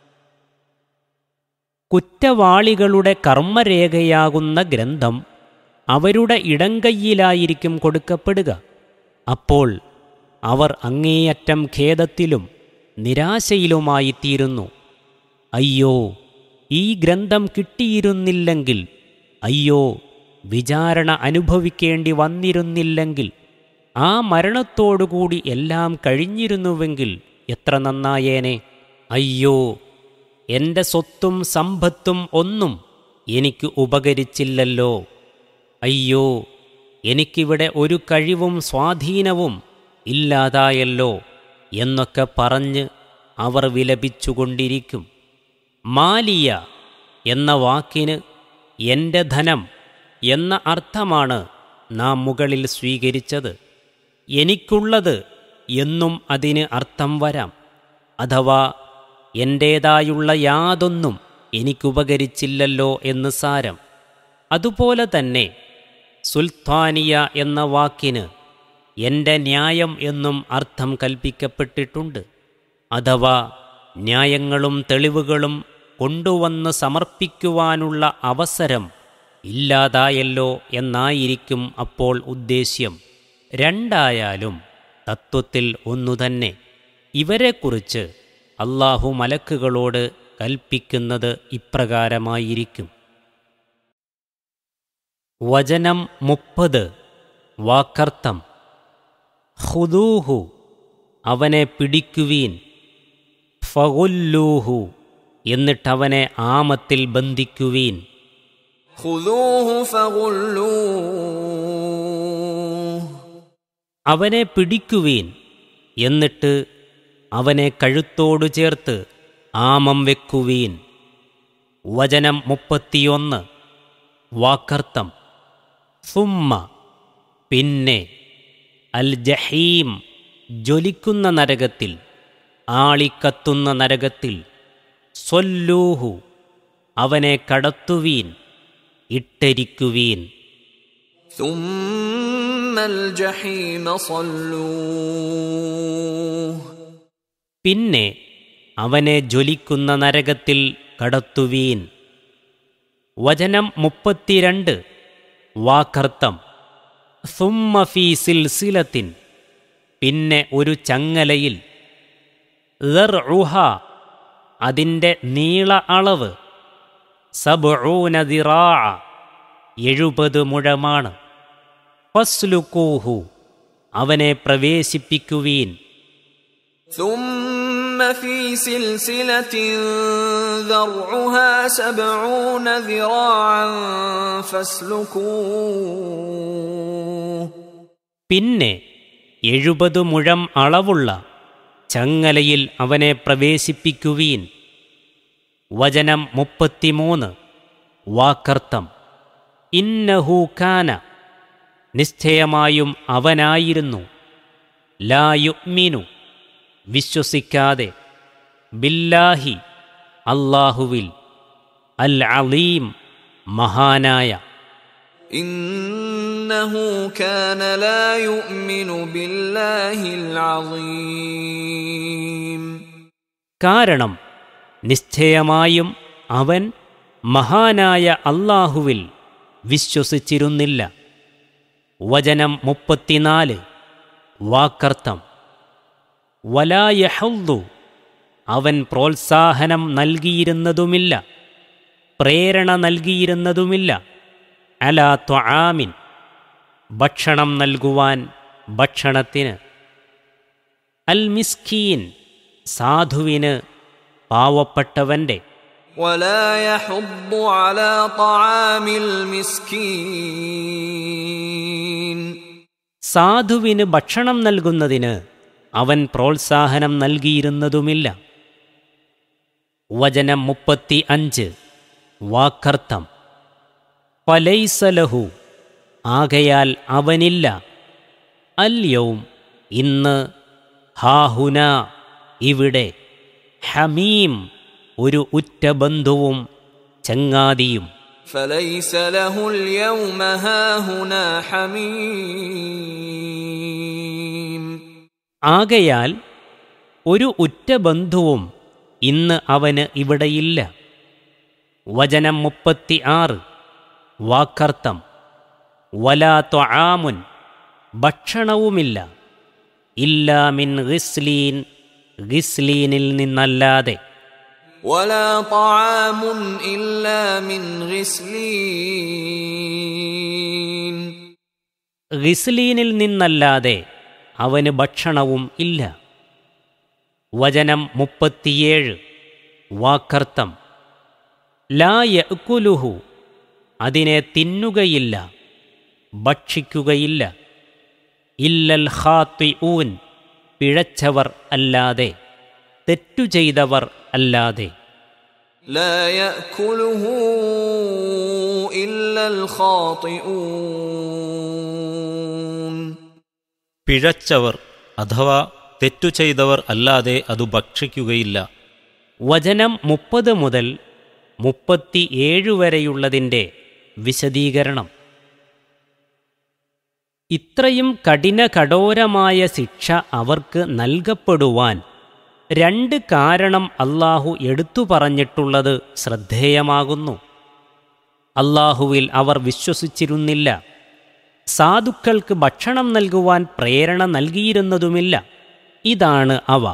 കുറ്റവാളികളുടെ കർമ്മരേഖയാകുന്ന ഗ്രന്ഥം അവരുടെ ഇടങ്കയ്യിലായിരിക്കും കൊടുക്കപ്പെടുക അപ്പോൾ അവർ അങ്ങേയറ്റം ഖേദത്തിലും നിരാശയിലുമായിത്തീരുന്നു അയ്യോ ഈ ഗ്രന്ഥം കിട്ടിയിരുന്നില്ലെങ്കിൽ അയ്യോ വിചാരണ അനുഭവിക്കേണ്ടി വന്നിരുന്നില്ലെങ്കിൽ ആ മരണത്തോടുകൂടി എല്ലാം കഴിഞ്ഞിരുന്നുവെങ്കിൽ എത്ര നന്നായേനെ അയ്യോ എൻ്റെ സ്വത്തും സമ്പത്തും ഒന്നും എനിക്ക് ഉപകരിച്ചില്ലല്ലോ അയ്യോ എനിക്കിവിടെ ഒരു കഴിവും സ്വാധീനവും ഇല്ലാതായല്ലോ എന്നൊക്കെ പറഞ്ഞ് അവർ വിലപിച്ചുകൊണ്ടിരിക്കും മാലിയ എന്ന വാക്കിന് എൻ്റെ ധനം എന്ന അർത്ഥമാണ് നാം മുകളിൽ സ്വീകരിച്ചത് എനിക്കുള്ളത് എന്നും അതിന് അർത്ഥം വരാം അഥവാ എൻ്റേതായുള്ള യാതൊന്നും എനിക്കുപകരിച്ചില്ലല്ലോ എന്ന് സാരം അതുപോലെ തന്നെ സുൽത്താനിയ എന്ന വാക്കിന് എൻ്റെ ന്യായം എന്നും അർത്ഥം കൽപ്പിക്കപ്പെട്ടിട്ടുണ്ട് അഥവാ ന്യായങ്ങളും തെളിവുകളും കൊണ്ടുവന്ന് സമർപ്പിക്കുവാനുള്ള അവസരം ഇല്ലാതായല്ലോ എന്നായിരിക്കും അപ്പോൾ ഉദ്ദേശ്യം രണ്ടായാലും തത്വത്തിൽ ഒന്നുതന്നെ ഇവരെക്കുറിച്ച് അള്ളാഹു മലക്കുകളോട് കൽപ്പിക്കുന്നത് ഇപ്രകാരമായിരിക്കും വചനം മുപ്പത് വാക്കർത്ഥം ഹുദൂഹു അവനെ പിടിക്കുവീൻ ഫഗുല്ലൂഹു എന്നിട്ടവനെ ആമത്തിൽ ബന്ധിക്കുവീൻ خذوه فغلوه അവനെ പിടിക്കുവീൻ എന്നിട്ട് അവനെ കഴുത്തോടു ചേർത്ത് ആമം വെക്കുവീൻ വചനം മുപ്പത്തിയൊന്ന് വാക്കർത്ഥം സുമ്മ പിന്നെ അൽ ജഹീം ജ്വലിക്കുന്ന നരകത്തിൽ ആളിക്കത്തുന്ന നരകത്തിൽ സ്വല്ലൂഹു അവനെ കടത്തുവീൻ ഇട്ടരിക്കുവീൻ ثم الجحيم صلوه പിന്നെ അവനെ ജ്വലിക്കുന്ന നരകത്തിൽ കടത്തുവീൻ വചനം മുപ്പത്തിരണ്ട് വാക്കർത്ഥം സുമ്മഫി സിൽസിലത്തിൻ പിന്നെ ഒരു ചങ്ങലയിൽ ദർഉഹ അതിൻ്റെ നീള അളവ് സബ്ഊന ദിറാ എഴുപത് മുഴമാണ് ഫസ്ലുക്കൂഹു അവനെ പ്രവേശിപ്പിക്കുവീൻ ثم في سلسلة ذرعها سبعون ذراعا فاسلكوه പിന്നെ എഴുപത് മുഴം അളവുള്ള ചങ്ങലയിൽ അവനെ പ്രവേശിപ്പിക്കുവീൻ വചനം മുപ്പത്തിമൂന്ന് വാക്കർത്ഥം ഇന്നഹൂക്കാന നിശ്ചയമായും അവനായിരുന്നു ലായുമിനു വിശ്വസിക്കാതെ ബില്ലാഹി അല്ലാഹുവിൽ അൽ അലീം മഹാനായ إنه كان لا يؤمن بالله العظيم കാരണം നിശ്ചയമായും അവൻ മഹാനായ അല്ലാഹുവിൽ വിശ്വസിച്ചിരുന്നില്ല വചനം മുപ്പത്തിനാല് വാക്കർത്ഥം വലായഹുല്ലു അവൻ പ്രോത്സാഹനം നൽകിയിരുന്നതുമില്ല പ്രേരണ നൽകിയിരുന്നതുമില്ല അലാ ത്വആമിൻ ഭക്ഷണം നൽകുവാൻ ഭക്ഷണത്തിന് അൽ മിസ്കീൻ സാധുവിന് പാവപ്പെട്ടവൻ്റെ ولا يحض على طعام المسكين സാധുവിന് ഭക്ഷണം നൽകുന്നതിന് അവൻ പ്രോത്സാഹനം നൽകിയിരുന്നതുമില്ല വചനം മുപ്പത്തി അഞ്ച് വാക്കർത്ഥം പലൈസലഹു ആകയാൽ അവനില്ല അല്യവും ഇന്ന് ഹാഹുന ഇവിടെ ഹമീം ഒരു ഉറ്റ ബന്ധുവും ചങ്ങാതിയും فليس له اليوم هاهنا حميم ആകയാൽ ഒരു ഉറ്റ ബന്ധുവും ഇന്ന് അവന് ഇവിടെയില്ല വചനം മുപ്പത്തി ആറ് വാക്കർത്ഥം വലാ ത്വആമുൻ ഭക്ഷണവുമില്ല ഇല്ലാ മിൻ ഗിസ്ലീൻ ഗിസ്ലീനിൽ നിന്നല്ലാതെ ولا طعام إلا من غسلين ഗിസ്ലീനിൽ നിന്നല്ലാതെ അവന് ഭക്ഷണവും ഇല്ല വചനം മുപ്പത്തിയേഴ് വാക്കർത്ഥം ലാ യഅ്കുലുഹു അതിനെ തിന്നുകയില്ല ഭക്ഷിക്കുകയില്ല ഇല്ലൽ ഖാത്തിഊൻ പിഴച്ചവർ അല്ലാതെ തെറ്റു ചെയ്തവർ അല്ലാതെ لا ياكله الا الخاطئون പിഴച്ചവർ അഥവാ തെറ്റു ചെയ്തവർ അല്ലാതെ അത് ഭക്ഷിക്കുകയില്ല വചനം മുപ്പത് മുതൽ മുപ്പത്തിയേഴ് വരെയുള്ളതിൻ്റെ വിശദീകരണം ഇത്രയും കഠിന കഠോരമായ ശിക്ഷ അവർക്ക് നൽകപ്പെടുവാൻ രണ്ട് കാരണം അല്ലാഹു എടുത്തു പറഞ്ഞിട്ടുള്ളത് ശ്രദ്ധേയമാകുന്നു അല്ലാഹുവിൽ അവർ വിശ്വസിച്ചിരുന്നില്ല സാധുക്കൾക്ക് ഭക്ഷണം നൽകുവാൻ പ്രേരണ നൽകിയിരുന്നതുമില്ല ഇതാണ് അവ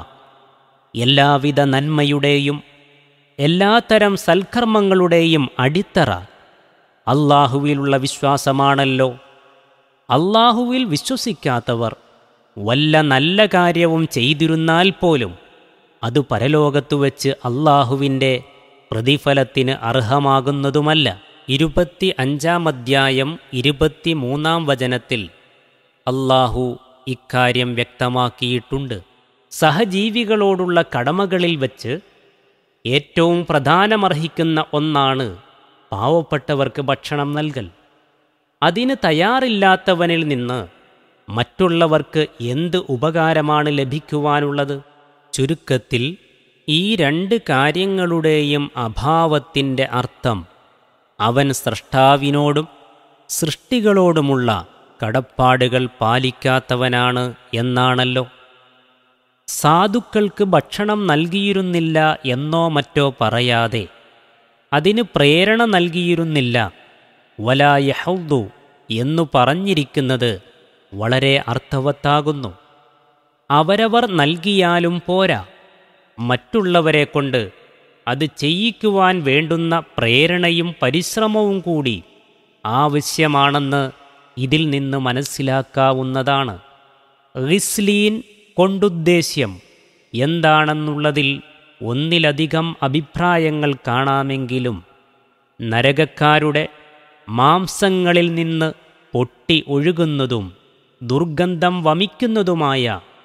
എല്ലാവിധ നന്മയുടെയും എല്ലാത്തരം സൽക്കർമ്മങ്ങളുടെയും അടിത്തറ അള്ളാഹുവിലുള്ള വിശ്വാസമാണല്ലോ അള്ളാഹുവിൽ വിശ്വസിക്കാത്തവർ വല്ല നല്ല കാര്യവും ചെയ്തിരുന്നാൽ പോലും അത് പരലോകത്തു വച്ച് അള്ളാഹുവിൻ്റെ പ്രതിഫലത്തിന് അർഹമാകുന്നതുമല്ല ഇരുപത്തി അഞ്ചാം അധ്യായം ഇരുപത്തി മൂന്നാം വചനത്തിൽ അള്ളാഹു ഇക്കാര്യം വ്യക്തമാക്കിയിട്ടുണ്ട് സഹജീവികളോടുള്ള കടമകളിൽ വച്ച് ഏറ്റവും പ്രധാനമർഹിക്കുന്ന ഒന്നാണ് പാവപ്പെട്ടവർക്ക് ഭക്ഷണം നൽകൽ അതിന് തയ്യാറില്ലാത്തവനിൽ നിന്ന് മറ്റുള്ളവർക്ക് എന്ത് ഉപകാരമാണ് ലഭിക്കുവാനുള്ളത് ചുരുക്കത്തിൽ ഈ രണ്ട് കാര്യങ്ങളുടെയും അഭാവത്തിൻ്റെ അർത്ഥം അവൻ സ്രഷ്ടാവിനോടും സൃഷ്ടികളോടുമുള്ള കടപ്പാടുകൾ പാലിക്കാത്തവനാണ് എന്നാണല്ലോ സാധുക്കൾക്ക് ഭക്ഷണം നൽകിയിരുന്നില്ല എന്നോ മറ്റോ പറയാതെ അതിന് പ്രേരണ നൽകിയിരുന്നില്ല വലായഹൗദു എന്നു പറഞ്ഞിരിക്കുന്നത് വളരെ അർത്ഥവത്താകുന്നു അവരവർ നൽകിയാലും പോരാ മറ്റുള്ളവരെ കൊണ്ട് അത് ചെയ്യിക്കുവാൻ വേണ്ടുന്ന പ്രേരണയും പരിശ്രമവും കൂടി ആവശ്യമാണെന്ന് ഇതിൽ നിന്ന് മനസ്സിലാക്കാവുന്നതാണ് റിസ്ലീൻ കൊണ്ടുദ്ദേശ്യം എന്താണെന്നുള്ളതിൽ ഒന്നിലധികം അഭിപ്രായങ്ങൾ കാണാമെങ്കിലും നരകക്കാരുടെ മാംസങ്ങളിൽ നിന്ന് പൊട്ടി ഒഴുകുന്നതും ദുർഗന്ധം വമിക്കുന്നതുമായ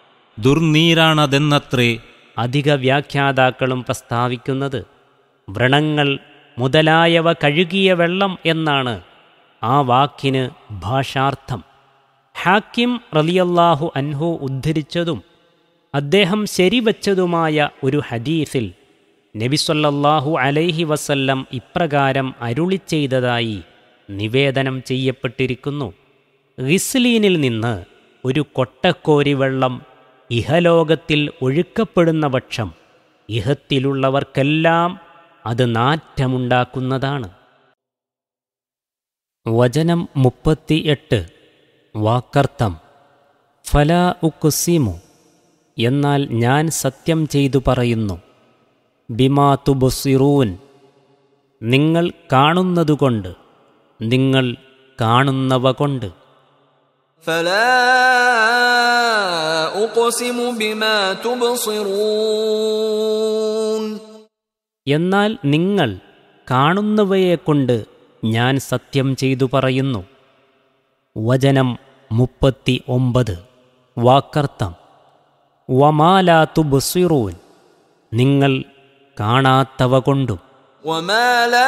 ദുർനീരാണതെന്നത്രേ അധിക വ്യാഖ്യാതാക്കളും പ്രസ്താവിക്കുന്നത് വ്രണങ്ങൾ മുതലായവ കഴുകിയ വെള്ളം എന്നാണ് ആ വാക്കിന് ഭാഷാർത്ഥം ഹാക്കിം റലിയല്ലാഹു അൻഹു ഉദ്ധരിച്ചതും അദ്ദേഹം ശരിവച്ചതുമായ ഒരു ഹദീസിൽ നബിസൊല്ലാഹു അലൈഹി വസല്ലം ഇപ്രകാരം അരുളി ചെയ്തതായി നിവേദനം ചെയ്യപ്പെട്ടിരിക്കുന്നു റിസ്ലീനിൽ നിന്ന് ഒരു കൊട്ടക്കോരി വെള്ളം ഇഹലോകത്തിൽ ഒഴുക്കപ്പെടുന്ന പക്ഷം ഇഹത്തിലുള്ളവർക്കെല്ലാം അത് നാറ്റമുണ്ടാക്കുന്നതാണ് വചനം മുപ്പത്തിയെട്ട് വാക്കർത്ഥം ഫല ഉക്കുസിമു എന്നാൽ ഞാൻ സത്യം ചെയ്തു പറയുന്നു ബിമാ തുബുസിറൂൻ നിങ്ങൾ കാണുന്നതുകൊണ്ട് നിങ്ങൾ കാണുന്നവ കൊണ്ട് فلا اقسم بما تبصرون എന്നാൽ നിങ്ങൾ കാണുന്നവയെക്കൊണ്ട് ഞാൻ സത്യം ചെയ്തു പറയുന്നു വചനം മുപ്പത്തി ഒമ്പത് വാക്കർത്ഥം വമാലാത്തു ബുസിറൂൻ നിങ്ങൾ കാണാത്തവ കൊണ്ടും وما لا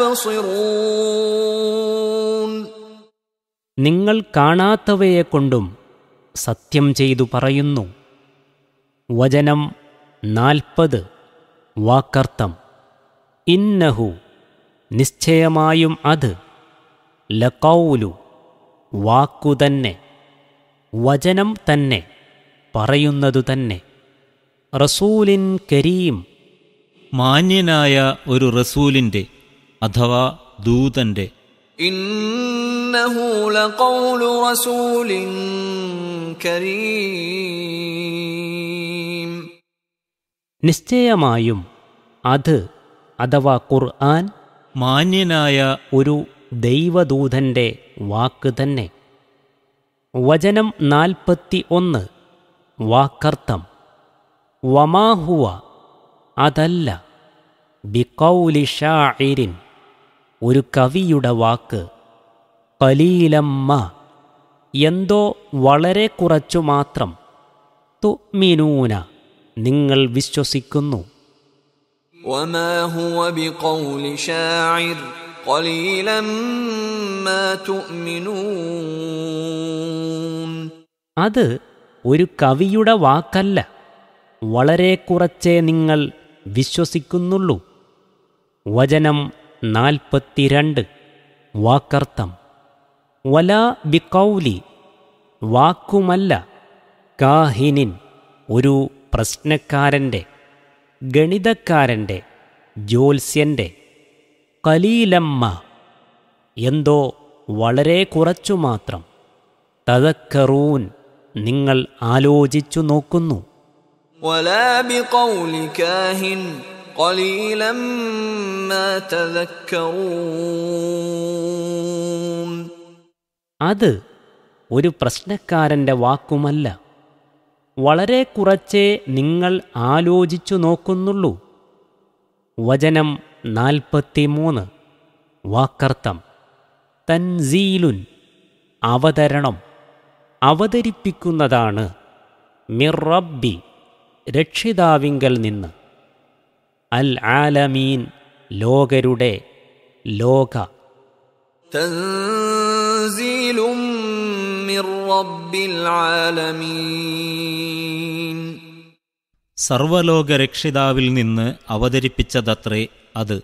تبصرون നിങ്ങൾ കാണാത്തവയെക്കൊണ്ടും സത്യം ചെയ്തു പറയുന്നു വചനം നാൽപ്പത് വാക്കർത്ഥം ഇന്നഹു നിശ്ചയമായും അത് ലക്കൗലു വാക്കുതന്നെ വചനം തന്നെ പറയുന്നതു തന്നെ റസൂലിൻ കരീം മാന്യനായ ഒരു റസൂലിൻ്റെ അഥവാ ദൂതൻ്റെ انه لقول رسول كريم നിശ്ചയമായും അത് അഥവാ ഖുർആൻ മാന്യനായ ഒരു ദൈവദൂതൻ്റെ വാക്ക് തന്നെ വചനം നാൽപ്പത്തി ഒന്ന് വാക്കർത്ഥം വമാഹുവ അതല്ല ബിക്കൗലി ഷാഇരിൻ ഒരു കവിയുടെ വാക്ക് കലീലമ്മ എന്തോ വളരെ കുറച്ചു മാത്രം തുമിനൂന നിങ്ങൾ വിശ്വസിക്കുന്നു وما هو بقول شاعر قليلا ما تؤمنون അത് ഒരു കവിയുടെ വാക്കല്ല വളരെ കുറച്ചേ നിങ്ങൾ വിശ്വസിക്കുന്നുള്ളൂ വചനം നാൽപ്പത്തിരണ്ട് വാക്കർത്ഥം വല ബിക്കൗലി വാക്കുമല്ല കാഹിനിൻ ഒരു പ്രശ്നക്കാരൻ്റെ ഗണിതക്കാരൻ്റെ ജ്യോത്സ്യൻ്റെ കലീലമ്മ എന്തോ വളരെ കുറച്ചു മാത്രം തതക്കറൂൻ നിങ്ങൾ ആലോചിച്ചു നോക്കുന്നു ولا بقول كاهن قليلا ما تذكرون അത് ഒരു പ്രശ്നക്കാരൻ്റെ വാക്കുമല്ല വളരെ കുറച്ചേ നിങ്ങൾ ആലോചിച്ചു നോക്കുന്നുള്ളൂ വചനം നാൽപ്പത്തിമൂന്ന് വാക്കർത്ഥം തൻസീലുൻ അവതരണം അവതരിപ്പിക്കുന്നതാണ് മിറബി രക്ഷിതാവിങ്കൽ നിന്ന് അൽ ആലമീൻ ലോകരുടെ ലോക تنزيل من رب العالمين സർവലോക രക്ഷിതാവിൽ നിന്ന് അവതരിപ്പിച്ചതത്രേ അത്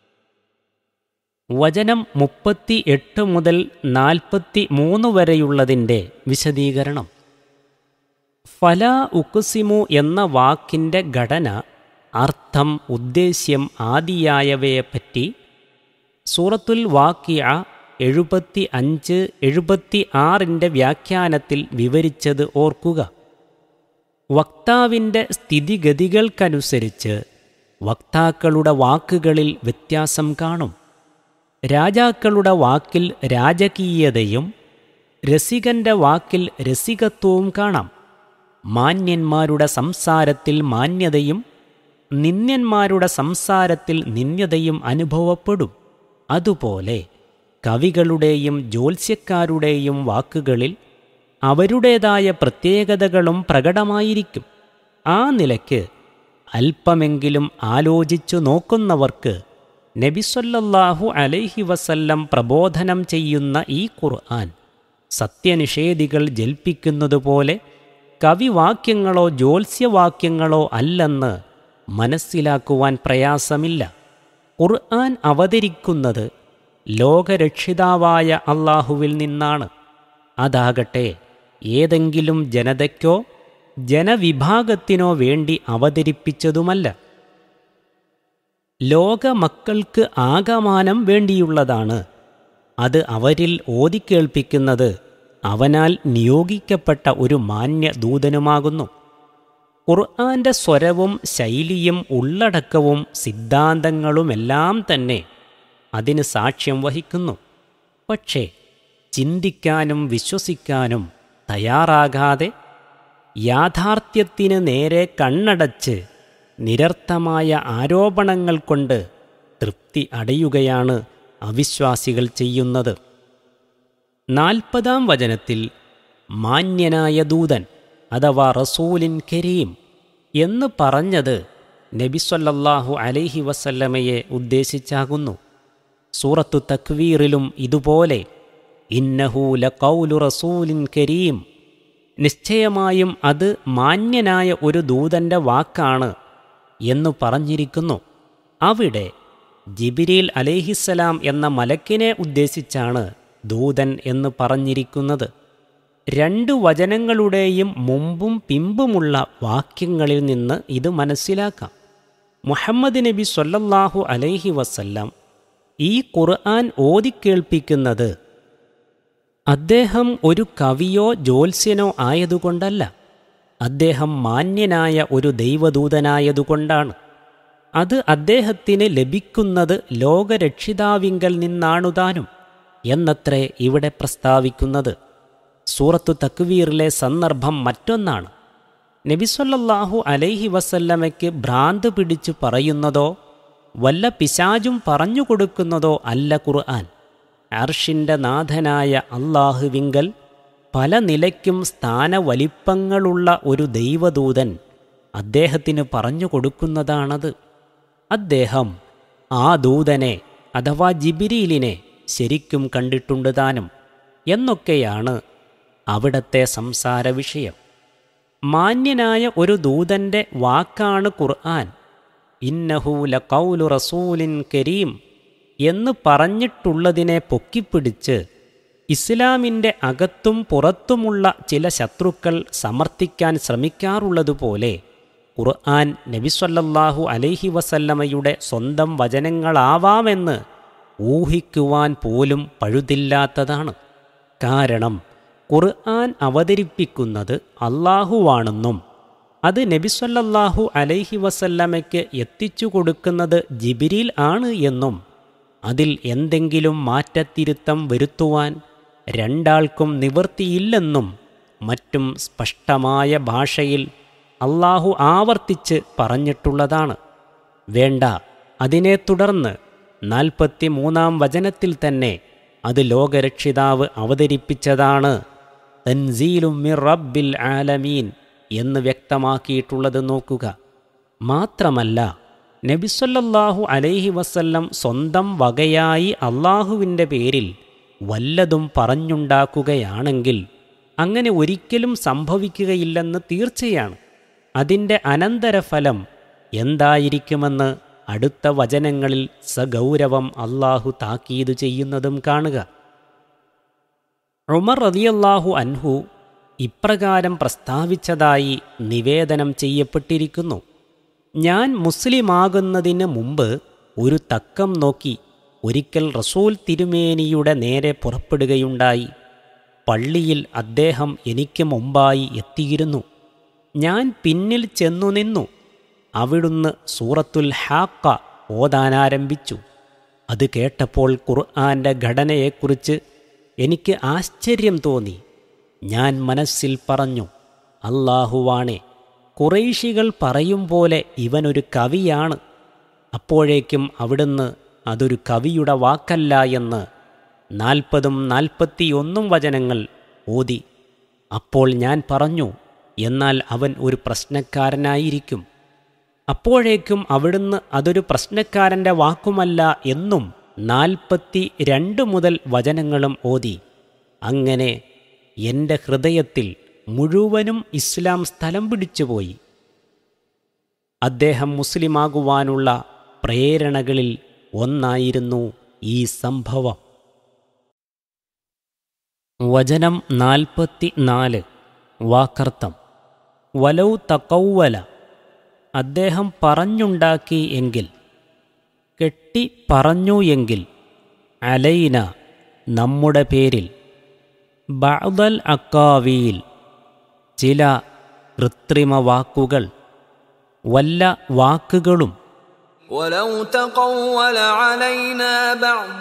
വചനം മുപ്പത്തി എട്ട് മുതൽ നാൽപ്പത്തി മൂന്ന് വരെയുള്ളതിൻ്റെ വിശദീകരണം ഫല ഉക്കുസിമു എന്ന വാക്കിൻ്റെ ഘടന അർത്ഥം ഉദ്ദേശ്യം ആദിയായവയെപ്പറ്റി സൂറത്തുൽ വാക്കിയ എഴുപത്തി അഞ്ച് എഴുപത്തി ആറിൻ്റെ വ്യാഖ്യാനത്തിൽ വിവരിച്ചത് ഓർക്കുക വക്താവിൻ്റെ സ്ഥിതിഗതികൾക്കനുസരിച്ച് വക്താക്കളുടെ വാക്കുകളിൽ വ്യത്യാസം കാണും രാജാക്കളുടെ വാക്കിൽ രാജകീയതയും രസികന്റെ വാക്കിൽ രസികത്വവും കാണാം മാന്യന്മാരുടെ സംസാരത്തിൽ മാന്യതയും നിന്ദ്യന്മാരുടെ സംസാരത്തിൽ നിന്ദ്യതയും അനുഭവപ്പെടും അതുപോലെ കവികളുടെയും ജ്യോത്സ്യക്കാരുടെയും വാക്കുകളിൽ അവരുടേതായ പ്രത്യേകതകളും പ്രകടമായിരിക്കും ആ നിലയ്ക്ക് അല്പമെങ്കിലും ആലോചിച്ചു നോക്കുന്നവർക്ക് നബിസൊല്ലാഹു അലൈഹി വസല്ലം പ്രബോധനം ചെയ്യുന്ന ഈ ഖുർആൻ സത്യനിഷേധികൾ ജൽപ്പിക്കുന്നതുപോലെ കവിവാക്യങ്ങളോ ജ്യോത്സ്യവാക്യങ്ങളോ അല്ലെന്ന് മനസ്സിലാക്കുവാൻ പ്രയാസമില്ല ഖുർആൻ അവതരിക്കുന്നത് ലോകരക്ഷിതാവായ അള്ളാഹുവിൽ നിന്നാണ് അതാകട്ടെ ഏതെങ്കിലും ജനതയ്ക്കോ ജനവിഭാഗത്തിനോ വേണ്ടി അവതരിപ്പിച്ചതുമല്ല ലോക മക്കൾക്ക് ആകമാനം വേണ്ടിയുള്ളതാണ് അത് അവരിൽ ഓതിക്കേൾപ്പിക്കുന്നത് അവനാൽ നിയോഗിക്കപ്പെട്ട ഒരു മാന്യ ദൂതനുമാകുന്നു ഖുർആന്റെ സ്വരവും ശൈലിയും ഉള്ളടക്കവും സിദ്ധാന്തങ്ങളുമെല്ലാം തന്നെ അതിന് സാക്ഷ്യം വഹിക്കുന്നു പക്ഷേ ചിന്തിക്കാനും വിശ്വസിക്കാനും തയ്യാറാകാതെ യാഥാർത്ഥ്യത്തിന് നേരെ കണ്ണടച്ച് നിരർത്ഥമായ ആരോപണങ്ങൾ കൊണ്ട് തൃപ്തി അടയുകയാണ് അവിശ്വാസികൾ ചെയ്യുന്നത് നാൽപ്പതാം വചനത്തിൽ മാന്യനായ ദൂതൻ അഥവാ റസൂലിൻ കരീം എന്ന് പറഞ്ഞത് നബിസ്വല്ലാഹു അലൈഹി വസല്ലമയെ ഉദ്ദേശിച്ചാകുന്നു സൂറത്തു തക്വീറിലും ഇതുപോലെ ഇന്നഹു ലഖൗലു റസൂലിൻ കരീം നിശ്ചയമായും അത് മാന്യനായ ഒരു ദൂതന്റെ വാക്കാണ് എന്നു പറഞ്ഞിരിക്കുന്നു അവിടെ ജിബിരിൽ അലേഹിസ്സലാം എന്ന മലക്കിനെ ഉദ്ദേശിച്ചാണ് ദൂതൻ എന്ന് പറഞ്ഞിരിക്കുന്നത് രണ്ട് വചനങ്ങളുടെയും മുമ്പും പിമ്പുമുള്ള വാക്യങ്ങളിൽ നിന്ന് ഇത് മനസ്സിലാക്കാം മുഹമ്മദ് നബി സൊല്ലല്ലാഹു അലൈഹി വസല്ലം ഈ ഖുർആൻ ഓതിക്കേൾപ്പിക്കുന്നത് അദ്ദേഹം ഒരു കവിയോ ജ്യോത്സ്യനോ ആയതുകൊണ്ടല്ല അദ്ദേഹം മാന്യനായ ഒരു ദൈവദൂതനായതുകൊണ്ടാണ് അത് അദ്ദേഹത്തിന് ലഭിക്കുന്നത് ലോകരക്ഷിതാവിങ്കൽ നിന്നാണുതാനും എന്നത്രേ ഇവിടെ പ്രസ്താവിക്കുന്നത് സൂറത്തു തക്വീറിലെ സന്ദർഭം മറ്റൊന്നാണ് നബിസ്വല്ലാഹു അലൈഹി വസല്ലമയ്ക്ക് ഭ്രാന്ത് പിടിച്ചു പറയുന്നതോ വല്ല പിശാചും പറഞ്ഞു കൊടുക്കുന്നതോ അല്ല ഖുർആൻ അർഷിൻ്റെ നാഥനായ അള്ളാഹുവിങ്കൽ പല നിലയ്ക്കും സ്ഥാനവലിപ്പങ്ങളുള്ള ഒരു ദൈവദൂതൻ അദ്ദേഹത്തിന് പറഞ്ഞു കൊടുക്കുന്നതാണത് അദ്ദേഹം ആ ദൂതനെ അഥവാ ജിബിരിയിലിനെ ശരിക്കും കണ്ടിട്ടുണ്ട് താനും എന്നൊക്കെയാണ് അവിടത്തെ സംസാര വിഷയം മാന്യനായ ഒരു ദൂതന്റെ വാക്കാണ് ഖുർആൻ ഇന്നഹു ലഖൗലു റസൂലിൻ കരീം എന്ന് പറഞ്ഞിട്ടുള്ളതിനെ പൊക്കിപ്പിടിച്ച് ഇസ്ലാമിൻ്റെ അകത്തും പുറത്തുമുള്ള ചില ശത്രുക്കൾ സമർത്ഥിക്കാൻ ശ്രമിക്കാറുള്ളതുപോലെ ഖുർആൻ നബിസ്വല്ലല്ലാഹു അലൈഹി വസല്ലമയുടെ സ്വന്തം വചനങ്ങളാവാമെന്ന് ഊഹിക്കുവാൻ പോലും പഴുതില്ലാത്തതാണ് കാരണം ഖുർആൻ അവതരിപ്പിക്കുന്നത് അള്ളാഹുവാണെന്നും അത് നബിസ്വല്ലല്ലാഹു അലൈഹി വസല്ലമയ്ക്ക് എത്തിച്ചു കൊടുക്കുന്നത് ജിബിരിൽ ആണ് എന്നും അതിൽ എന്തെങ്കിലും മാറ്റത്തിരുത്തം വരുത്തുവാൻ രണ്ടാൾക്കും നിവൃത്തിയില്ലെന്നും മറ്റും സ്പഷ്ടമായ ഭാഷയിൽ അള്ളാഹു ആവർത്തിച്ച് പറഞ്ഞിട്ടുള്ളതാണ് വേണ്ട അതിനെ തുടർന്ന് നാൽപ്പത്തി മൂന്നാം വചനത്തിൽ തന്നെ അത് ലോകരക്ഷിതാവ് അവതരിപ്പിച്ചതാണ് തൻസീലും മിർ റബ്ബിൽ ആലമീൻ എന്ന് വ്യക്തമാക്കിയിട്ടുള്ളത് നോക്കുക മാത്രമല്ല നബിസ്വല്ലല്ലാഹു അലൈഹി വസല്ലം സ്വന്തം വകയായി അള്ളാഹുവിൻ്റെ പേരിൽ വല്ലതും പറഞ്ഞുണ്ടാക്കുകയാണെങ്കിൽ അങ്ങനെ ഒരിക്കലും സംഭവിക്കുകയില്ലെന്ന് തീർച്ചയാണ് അതിൻ്റെ അനന്തരഫലം എന്തായിരിക്കുമെന്ന് അടുത്ത വചനങ്ങളിൽ സഗൗരവം അള്ളാഹു താക്കീത് ചെയ്യുന്നതും കാണുക ഉമർ റതിയല്ലാഹു അൻഹു ഇപ്രകാരം പ്രസ്താവിച്ചതായി നിവേദനം ചെയ്യപ്പെട്ടിരിക്കുന്നു ഞാൻ മുസ്ലിമാകുന്നതിന് മുമ്പ് ഒരു തക്കം നോക്കി ഒരിക്കൽ റസൂൽ തിരുമേനിയുടെ നേരെ പുറപ്പെടുകയുണ്ടായി പള്ളിയിൽ അദ്ദേഹം എനിക്ക് മുമ്പായി എത്തിയിരുന്നു ഞാൻ പിന്നിൽ ചെന്നു നിന്നു അവിടുന്ന് സൂറത്തുൽ ഹാക്ക ഓതാനാരംഭിച്ചു അത് കേട്ടപ്പോൾ ഖുർആന്റെ ഘടനയെക്കുറിച്ച് എനിക്ക് ആശ്ചര്യം തോന്നി ഞാൻ മനസ്സിൽ പറഞ്ഞു അള്ളാഹുവാണെ കുറേശികൾ പറയും പോലെ ഇവനൊരു കവിയാണ് അപ്പോഴേക്കും അവിടുന്ന് അതൊരു കവിയുടെ വാക്കല്ല എന്ന് നാൽപ്പതും നാൽപ്പത്തിയൊന്നും വചനങ്ങൾ ഓതി അപ്പോൾ ഞാൻ പറഞ്ഞു എന്നാൽ അവൻ ഒരു പ്രശ്നക്കാരനായിരിക്കും അപ്പോഴേക്കും അവിടുന്ന് അതൊരു പ്രശ്നക്കാരൻ്റെ വാക്കുമല്ല എന്നും നാൽപ്പത്തി രണ്ട് മുതൽ വചനങ്ങളും ഓതി അങ്ങനെ എൻ്റെ ഹൃദയത്തിൽ മുഴുവനും ഇസ്ലാം സ്ഥലം പിടിച്ചുപോയി അദ്ദേഹം മുസ്ലിമാകുവാനുള്ള പ്രേരണകളിൽ ഒന്നായിരുന്നു ഈ സംഭവം വചനം നാൽപ്പത്തി നാല് വാക്കർത്ഥം വലൗ തക്കൗവല അദ്ദേഹം പറഞ്ഞുണ്ടാക്കി എങ്കിൽ കെട്ടി പറഞ്ഞു എങ്കിൽ അലൈന നമ്മുടെ പേരിൽ ബഅദൽ അക്കാവിയിൽ ചില കൃത്രിമ വാക്കുകൾ വല്ല വാക്കുകളും ولو تقول علينا بعض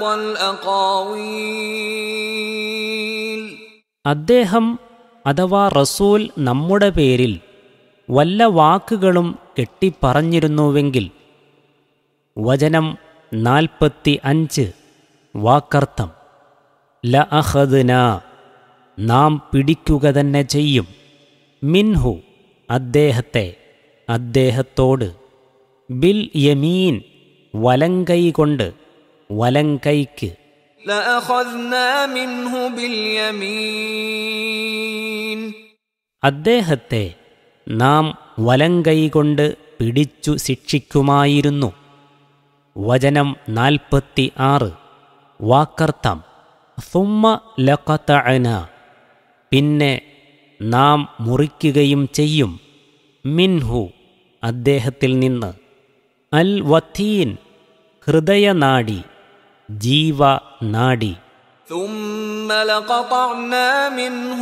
الأقاويل അദ്ദേഹം അഥവാ റസൂൽ നമ്മുടെ പേരിൽ വല്ല വാക്കുകളും കെട്ടിപ്പറഞ്ഞിരുന്നുവെങ്കിൽ വചനം നാൽപ്പത്തി അഞ്ച് വാക്കർത്ഥം ല അഹദ്ന നാം പിടിക്കുക തന്നെ ചെയ്യും മിൻഹു അദ്ദേഹത്തെ അദ്ദേഹത്തോട് ബിൽ യമീൻ വലങ്കൈ കൊണ്ട് വലങ്കൈക്ക് لأخذنا منه باليمين അദ്ദേഹത്തെ നാം വലങ്കൈ കൊണ്ട് പിടിച്ചു ശിക്ഷിക്കുമായിരുന്നു വചനം നാൽപ്പത്തി ആറ് വാക്കർത്ഥം സുമ്മ ലഖതഅന പിന്നെ നാം മുറിക്കുകയും ചെയ്യും മിൻഹു അദ്ദേഹത്തിൽ നിന്ന് അൽ വത്തീൻ ഹൃദയനാടി ജീവനാടി ثم لقطعنا منه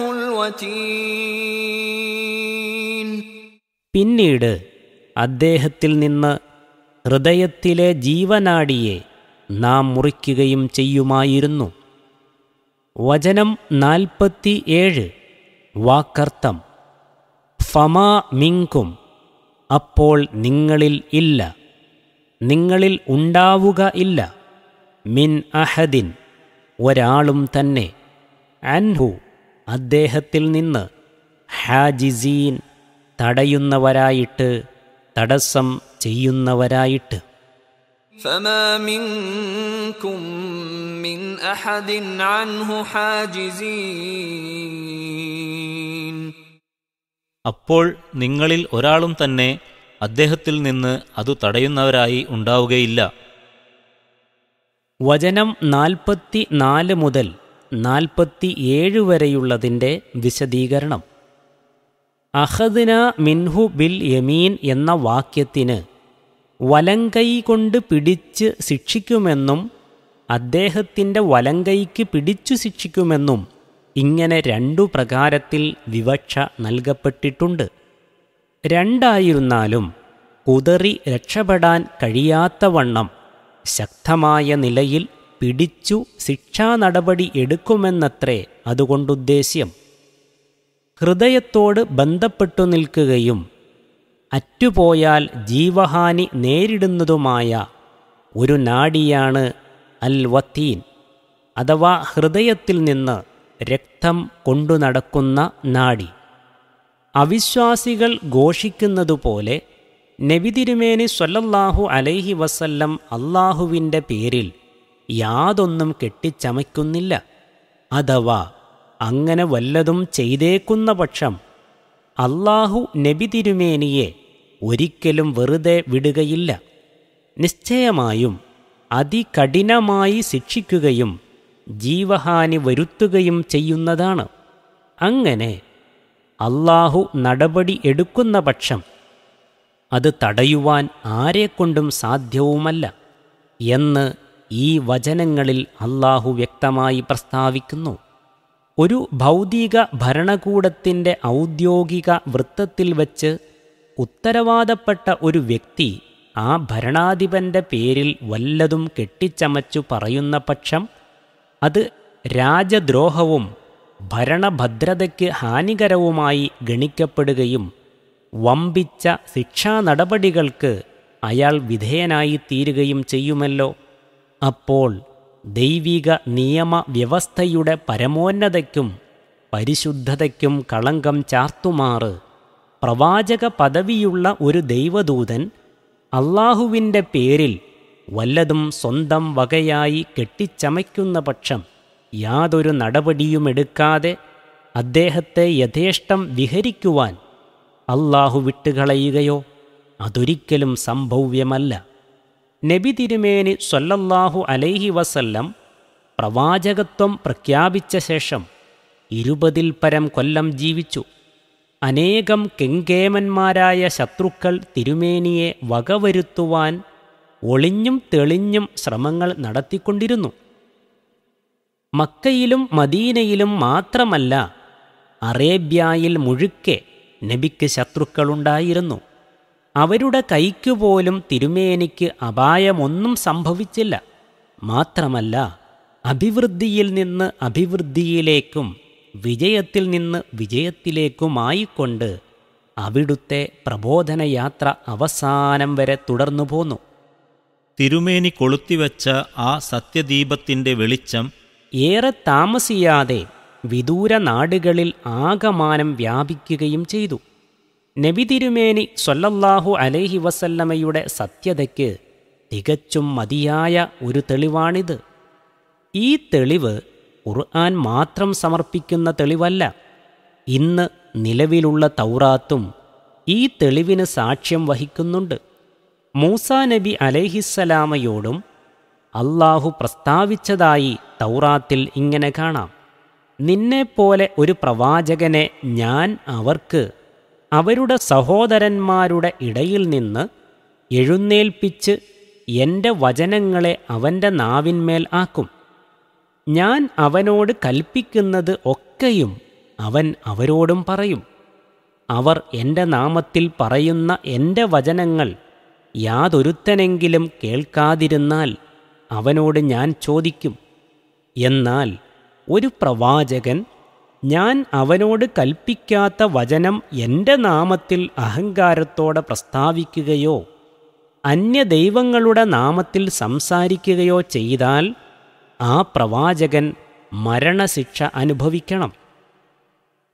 الوتين പിന്നീട് അദ്ദേഹത്തിൽ നിന്ന് ഹൃദയത്തിലെ ജീവനാടിയെ നാം മുറിക്കുകയും ചെയ്യുമായിരുന്നു വചനം നാൽപ്പത്തിയേഴ് വാക്കർത്ഥം ഫമാ മിങ്കും അപ്പോൾ നിങ്ങളിൽ ഇല്ല നിങ്ങളിൽ ഉണ്ടാവുക ഇല്ല മിൻ അഹദിൻ ഒരാളും തന്നെ അൻഹു അദ്ദേഹത്തിൽ നിന്ന് ഹാജിസീൻ തടയുന്നവരായിട്ട് തടസ്സം ചെയ്യുന്നവരായിട്ട് فما منكم من احد عنه حاجزين അപ്പോൾ നിങ്ങളിൽ ഒരാളും തന്നെ അദ്ദേഹത്തിൽ നിന്ന് അത് തടയുന്നവരായി ഉണ്ടാവുകയില്ല വചനം നാൽപ്പത്തി നാല് മുതൽ നാൽപ്പത്തി ഏഴ് വരെയുള്ളതിൻ്റെ വിശദീകരണം അഹദിന മിൻഹു ബിൽ യമീൻ എന്ന വാക്യത്തിന് വലങ്കൈ കൊണ്ട് പിടിച്ച് ശിക്ഷിക്കുമെന്നും അദ്ദേഹത്തിൻ്റെ വലങ്കൈക്ക് പിടിച്ചു ശിക്ഷിക്കുമെന്നും ഇങ്ങനെ രണ്ടു പ്രകാരത്തിൽ വിവക്ഷ നൽകപ്പെട്ടിട്ടുണ്ട് രണ്ടായിരുന്നാലും കുതറി രക്ഷപ്പെടാൻ കഴിയാത്തവണ്ണം ശക്തമായ നിലയിൽ പിടിച്ചു ശിക്ഷാ നടപടി എടുക്കുമെന്നത്രേ അതുകൊണ്ടുദ്ദേശ്യം ഹൃദയത്തോട് ബന്ധപ്പെട്ടു നിൽക്കുകയും അറ്റുപോയാൽ ജീവഹാനി നേരിടുന്നതുമായ ഒരു നാഡിയാണ് അൽ വത്തീൻ അഥവാ ഹൃദയത്തിൽ നിന്ന് രക്തം കൊണ്ടു നടക്കുന്ന നാഡി അവിശ്വാസികൾ ഘോഷിക്കുന്നതുപോലെ നബിതിരുമേനി സ്വല്ലല്ലാഹു അലൈഹി വസല്ലം അള്ളാഹുവിൻ്റെ പേരിൽ യാതൊന്നും കെട്ടിച്ചമയ്ക്കുന്നില്ല അഥവാ അങ്ങനെ വല്ലതും ചെയ്തേക്കുന്ന പക്ഷം അള്ളാഹു നബി തിരുമേനിയെ ഒരിക്കലും വെറുതെ വിടുകയില്ല നിശ്ചയമായും അതികഠിനമായി ശിക്ഷിക്കുകയും ജീവഹാനി വരുത്തുകയും ചെയ്യുന്നതാണ് അങ്ങനെ അള്ളാഹു നടപടി എടുക്കുന്ന പക്ഷം അത് തടയുവാൻ ആരെക്കൊണ്ടും സാധ്യവുമല്ല എന്ന് ഈ വചനങ്ങളിൽ അള്ളാഹു വ്യക്തമായി പ്രസ്താവിക്കുന്നു ഒരു ഭൗതിക ഭരണകൂടത്തിൻ്റെ ഔദ്യോഗിക വൃത്തത്തിൽ വച്ച് ഉത്തരവാദപ്പെട്ട ഒരു വ്യക്തി ആ ഭരണാധിപന്റെ പേരിൽ വല്ലതും കെട്ടിച്ചമച്ചു പറയുന്ന പക്ഷം അത് രാജദ്രോഹവും ഭരണഭദ്രതയ്ക്ക് ഹാനികരവുമായി ഗണിക്കപ്പെടുകയും വമ്പിച്ച ശിക്ഷാ നടപടികൾക്ക് അയാൾ വിധേയനായി തീരുകയും ചെയ്യുമല്ലോ അപ്പോൾ ദൈവിക നിയമ വ്യവസ്ഥയുടെ പരമോന്നതയ്ക്കും പരിശുദ്ധതയ്ക്കും കളങ്കം ചാർത്തുമാറ് പ്രവാചക പദവിയുള്ള ഒരു ദൈവദൂതൻ അള്ളാഹുവിൻ്റെ പേരിൽ വല്ലതും സ്വന്തം വകയായി കെട്ടിച്ചമയ്ക്കുന്ന പക്ഷം യാതൊരു നടപടിയുമെടുക്കാതെ അദ്ദേഹത്തെ യഥേഷ്ടം വിഹരിക്കുവാൻ അള്ളാഹു വിട്ടുകളയുകയോ അതൊരിക്കലും സംഭവ്യമല്ല നബി തിരുമേനി സ്വല്ലല്ലാഹു അലൈഹി വസല്ലം പ്രവാചകത്വം പ്രഖ്യാപിച്ച ശേഷം ഇരുപതിൽ പരം കൊല്ലം ജീവിച്ചു അനേകം കെങ്കേമന്മാരായ ശത്രുക്കൾ തിരുമേനിയെ വകവരുത്തുവാൻ ഒളിഞ്ഞും തെളിഞ്ഞും ശ്രമങ്ങൾ നടത്തിക്കൊണ്ടിരുന്നു മക്കയിലും മദീനയിലും മാത്രമല്ല അറേബ്യയിൽ മുഴുക്കെ നബിക്ക് ശത്രുക്കളുണ്ടായിരുന്നു അവരുടെ കൈക്ക് പോലും തിരുമേനിക്ക് അപായമൊന്നും സംഭവിച്ചില്ല മാത്രമല്ല അഭിവൃദ്ധിയിൽ നിന്ന് അഭിവൃദ്ധിയിലേക്കും വിജയത്തിൽ നിന്ന് വിജയത്തിലേക്കുമായിക്കൊണ്ട് അവിടുത്തെ പ്രബോധനയാത്ര അവസാനം വരെ തുടർന്നു പോന്നു തിരുമേനി കൊളുത്തിവെച്ച ആ സത്യദീപത്തിൻ്റെ വെളിച്ചം ഏറെ താമസിയാതെ വിദൂര നാടുകളിൽ ആകമാനം വ്യാപിക്കുകയും ചെയ്തു നബി തിരുമേനി സ്വല്ലല്ലാഹു അലൈഹി വസല്ലമയുടെ സത്യതയ്ക്ക് തികച്ചും മതിയായ ഒരു തെളിവാണിത് ഈ തെളിവ് ഖുർആൻ മാത്രം സമർപ്പിക്കുന്ന തെളിവല്ല ഇന്ന് നിലവിലുള്ള തൗറാത്തും ഈ തെളിവിന് സാക്ഷ്യം വഹിക്കുന്നുണ്ട് മൂസാ നബി അലൈഹിസ്സലാമയോടും അള്ളാഹു പ്രസ്താവിച്ചതായി തൗറാത്തിൽ ഇങ്ങനെ കാണാം നിന്നെപ്പോലെ ഒരു പ്രവാചകനെ ഞാൻ അവർക്ക് അവരുടെ സഹോദരന്മാരുടെ ഇടയിൽ നിന്ന് എഴുന്നേൽപ്പിച്ച് എൻ്റെ വചനങ്ങളെ അവൻ്റെ നാവിന്മേൽ ആക്കും ഞാൻ അവനോട് കൽപ്പിക്കുന്നത് ഒക്കെയും അവൻ അവരോടും പറയും അവർ എൻ്റെ നാമത്തിൽ പറയുന്ന എൻ്റെ വചനങ്ങൾ യാതൊരുത്തനെങ്കിലും കേൾക്കാതിരുന്നാൽ അവനോട് ഞാൻ ചോദിക്കും എന്നാൽ ഒരു പ്രവാചകൻ ഞാൻ അവനോട് കൽപ്പിക്കാത്ത വചനം എൻ്റെ നാമത്തിൽ അഹങ്കാരത്തോടെ പ്രസ്താവിക്കുകയോ അന്യദൈവങ്ങളുടെ നാമത്തിൽ സംസാരിക്കുകയോ ചെയ്താൽ ആ പ്രവാചകൻ മരണശിക്ഷ അനുഭവിക്കണം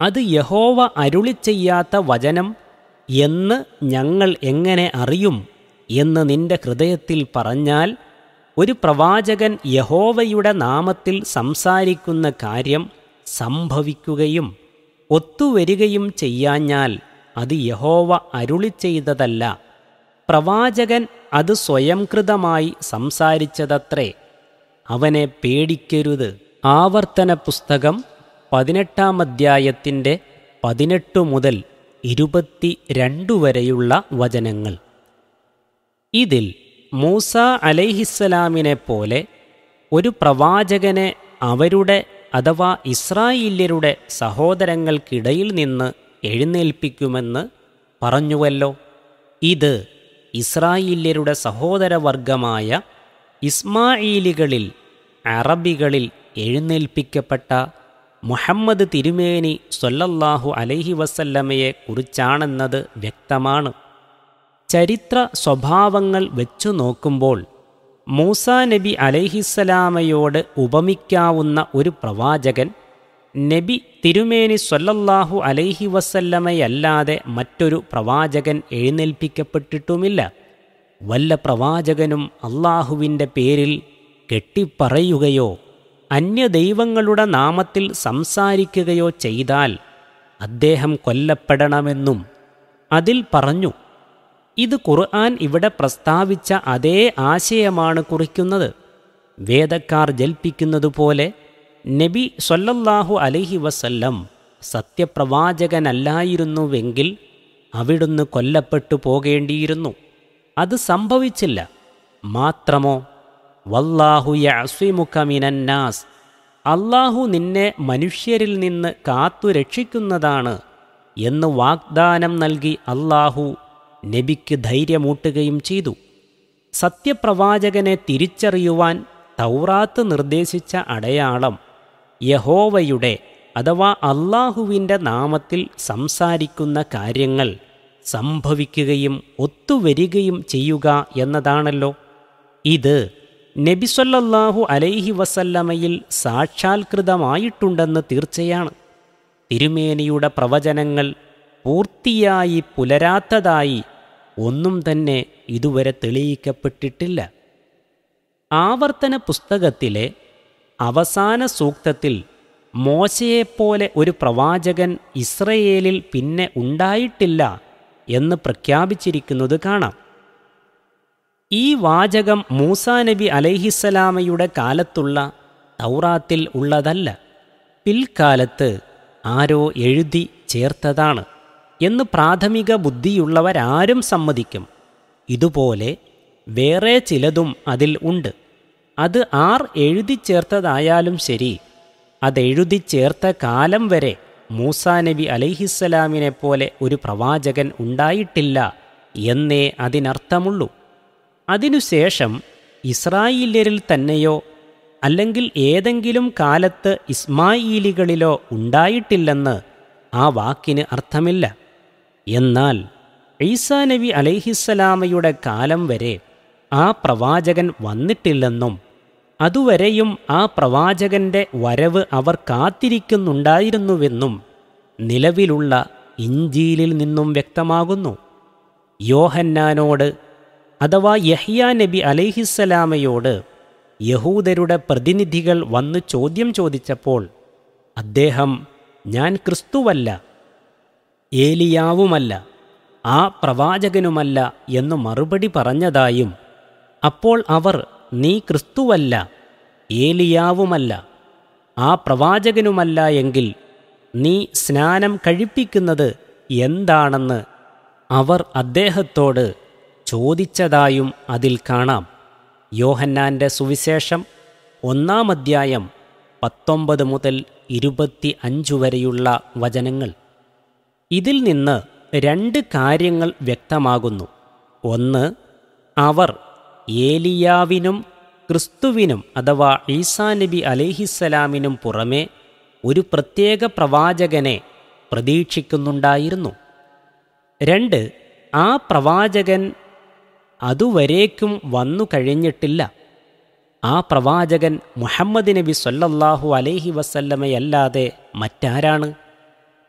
അത് യഹോവ അരുളി ചെയ്യാത്ത വചനം എന്ന് ഞങ്ങൾ എങ്ങനെ അറിയും എന്ന് നിന്റെ ഹൃദയത്തിൽ പറഞ്ഞാൽ ഒരു പ്രവാചകൻ യഹോവയുടെ നാമത്തിൽ സംസാരിക്കുന്ന കാര്യം സംഭവിക്കുകയും ഒത്തുവരികയും ചെയ്യാഞ്ഞാൽ അത് യഹോവ അരുളി ചെയ്തതല്ല പ്രവാചകൻ അത് സ്വയംകൃതമായി സംസാരിച്ചതത്രേ അവനെ പേടിക്കരുത് ആവർത്തന പുസ്തകം പതിനെട്ടാം അധ്യായത്തിൻ്റെ പതിനെട്ട് മുതൽ ഇരുപത്തി രണ്ടു വരെയുള്ള വചനങ്ങൾ ഇതിൽ മൂസ അലൈഹിസ്സലാമിനെ പോലെ ഒരു പ്രവാചകനെ അവരുടെ അഥവാ ഇസ്രായേല്യരുടെ സഹോദരങ്ങൾക്കിടയിൽ നിന്ന് എഴുന്നേൽപ്പിക്കുമെന്ന് പറഞ്ഞുവല്ലോ ഇത് ഇസ്രായേല്യരുടെ സഹോദരവർഗമായ ഇസ്മായിലികളിൽ അറബികളിൽ എഴുന്നേൽപ്പിക്കപ്പെട്ട മുഹമ്മദ് തിരുമേനി സൊല്ലല്ലാഹു അലൈഹി വസല്ലമയെ കുറിച്ചാണെന്നത് വ്യക്തമാണ് ചരിത്ര സ്വഭാവങ്ങൾ വെച്ചു നോക്കുമ്പോൾ മൂസ നബി അലൈഹിസ്സലാമയോട് ഉപമിക്കാവുന്ന ഒരു പ്രവാചകൻ നബി തിരുമേനി സൊല്ലല്ലാഹു അലൈഹി വസല്ലമയല്ലാതെ മറ്റൊരു പ്രവാചകൻ എഴുന്നേൽപ്പിക്കപ്പെട്ടിട്ടുമില്ല വല്ല പ്രവാചകനും അള്ളാഹുവിൻ്റെ പേരിൽ കെട്ടിപ്പറയുകയോ അന്യദൈവങ്ങളുടെ നാമത്തിൽ സംസാരിക്കുകയോ ചെയ്താൽ അദ്ദേഹം കൊല്ലപ്പെടണമെന്നും അതിൽ പറഞ്ഞു ഇത് ഖുർആൻ ഇവിടെ പ്രസ്താവിച്ച അതേ ആശയമാണ് കുറിക്കുന്നത് വേദക്കാർ ജൽപ്പിക്കുന്നതുപോലെ നബി സൊല്ലല്ലാഹു അലൈഹി വസല്ലം സത്യപ്രവാചകനല്ലായിരുന്നുവെങ്കിൽ അവിടുന്ന് കൊല്ലപ്പെട്ടു പോകേണ്ടിയിരുന്നു അത് സംഭവിച്ചില്ല മാത്രമോ വല്ലാഹു യഅ്സിമുക മിനന്നാസ് അള്ളാഹു നിന്നെ മനുഷ്യരിൽ നിന്ന് കാത്തു രക്ഷിക്കുന്നതാണ് എന്ന് വാഗ്ദാനം നൽകി അള്ളാഹു നബിക്ക് ധൈര്യമൂട്ടുകയും ചെയ്തു സത്യപ്രവാചകനെ തിരിച്ചറിയുവാൻ തൗറാത്ത് നിർദ്ദേശിച്ച അടയാളം യഹോവയുടെ അഥവാ അള്ളാഹുവിൻ്റെ നാമത്തിൽ സംസാരിക്കുന്ന കാര്യങ്ങൾ സംഭവിക്കുകയും ഒത്തുവരികയും ചെയ്യുക എന്നതാണല്ലോ ഇത് നബിസൊല്ലാഹു അലൈഹി വസല്ലമയിൽ സാക്ഷാത്കൃതമായിട്ടുണ്ടെന്ന് തീർച്ചയാണ് തിരുമേനിയുടെ പ്രവചനങ്ങൾ പൂർത്തിയായി പുലരാത്തതായി ഒന്നും തന്നെ ഇതുവരെ തെളിയിക്കപ്പെട്ടിട്ടില്ല ആവർത്തന പുസ്തകത്തിലെ അവസാന സൂക്തത്തിൽ മോശയെപ്പോലെ ഒരു പ്രവാചകൻ ഇസ്രയേലിൽ പിന്നെ ഉണ്ടായിട്ടില്ല എന്ന് പ്രഖ്യാപിച്ചിരിക്കുന്നത് കാണാം ഈ വാചകം മൂസാ നബി അലൈഹിസ്സലാമയുടെ കാലത്തുള്ള തൗറാത്തിൽ ഉള്ളതല്ല പിൽക്കാലത്ത് ആരോ എഴുതി ചേർത്തതാണ് എന്ന് പ്രാഥമിക ബുദ്ധിയുള്ളവരാരും സമ്മതിക്കും ഇതുപോലെ വേറെ ചിലതും അതിൽ ഉണ്ട് അത് ആർ എഴുതി ചേർത്തതായാലും ശരി അതെഴുതി ചേർത്ത കാലം വരെ മൂസാ നബി അലൈഹിസ്സലാമിനെ പോലെ ഒരു പ്രവാചകൻ ഉണ്ടായിട്ടില്ല എന്നേ അതിനർത്ഥമുള്ളൂ അതിനുശേഷം ഇസ്രായേല്യരിൽ തന്നെയോ അല്ലെങ്കിൽ ഏതെങ്കിലും കാലത്ത് ഇസ്മായിലികളിലോ ഉണ്ടായിട്ടില്ലെന്ന് ആ വാക്കിന് അർത്ഥമില്ല എന്നാൽ ഈസാ നബി അലൈഹിസ്സലാമയുടെ കാലം വരെ ആ പ്രവാചകൻ വന്നിട്ടില്ലെന്നും അതുവരെയും ആ പ്രവാചകന്റെ വരവ് അവർ കാത്തിരിക്കുന്നുണ്ടായിരുന്നുവെന്നും നിലവിലുള്ള ഇഞ്ചീലിൽ നിന്നും വ്യക്തമാകുന്നു യോഹന്നാനോട് അഥവാ യഹ്യാ നബി അലൈഹിസ്സലാമയോട് യഹൂദരുടെ പ്രതിനിധികൾ വന്ന് ചോദ്യം ചോദിച്ചപ്പോൾ അദ്ദേഹം ഞാൻ ക്രിസ്തുവല്ല ഏലിയാവുമല്ല ആ പ്രവാചകനുമല്ല എന്നു മറുപടി പറഞ്ഞതായും അപ്പോൾ അവർ നീ ക്രിസ്തുവല്ല ഏലിയാവുമല്ല ആ പ്രവാചകനുമല്ല എങ്കിൽ നീ സ്നാനം കഴിപ്പിക്കുന്നത് എന്താണെന്ന് അവർ അദ്ദേഹത്തോട് ചോദിച്ചതായും അതിൽ കാണാം യോഹന്നാന്റെ സുവിശേഷം ഒന്നാം അധ്യായം പത്തൊമ്പത് മുതൽ ഇരുപത്തി അഞ്ചു വരെയുള്ള വചനങ്ങൾ ഇതിൽ നിന്ന് രണ്ട് കാര്യങ്ങൾ വ്യക്തമാകുന്നു ഒന്ന് അവർ ഏലിയാവിനും ക്രിസ്തുവിനും അഥവാ ഈസാ നബി അലൈഹിസ്സലാമിനും പുറമെ ഒരു പ്രത്യേക പ്രവാചകനെ പ്രതീക്ഷിക്കുന്നുണ്ടായിരുന്നു രണ്ട് ആ പ്രവാചകൻ അതുവരേക്കും വന്നു കഴിഞ്ഞിട്ടില്ല ആ പ്രവാചകൻ മുഹമ്മദ് നബി സല്ലല്ലാഹു അലൈഹി വസല്ലമയല്ലാതെ മറ്റാരാണ്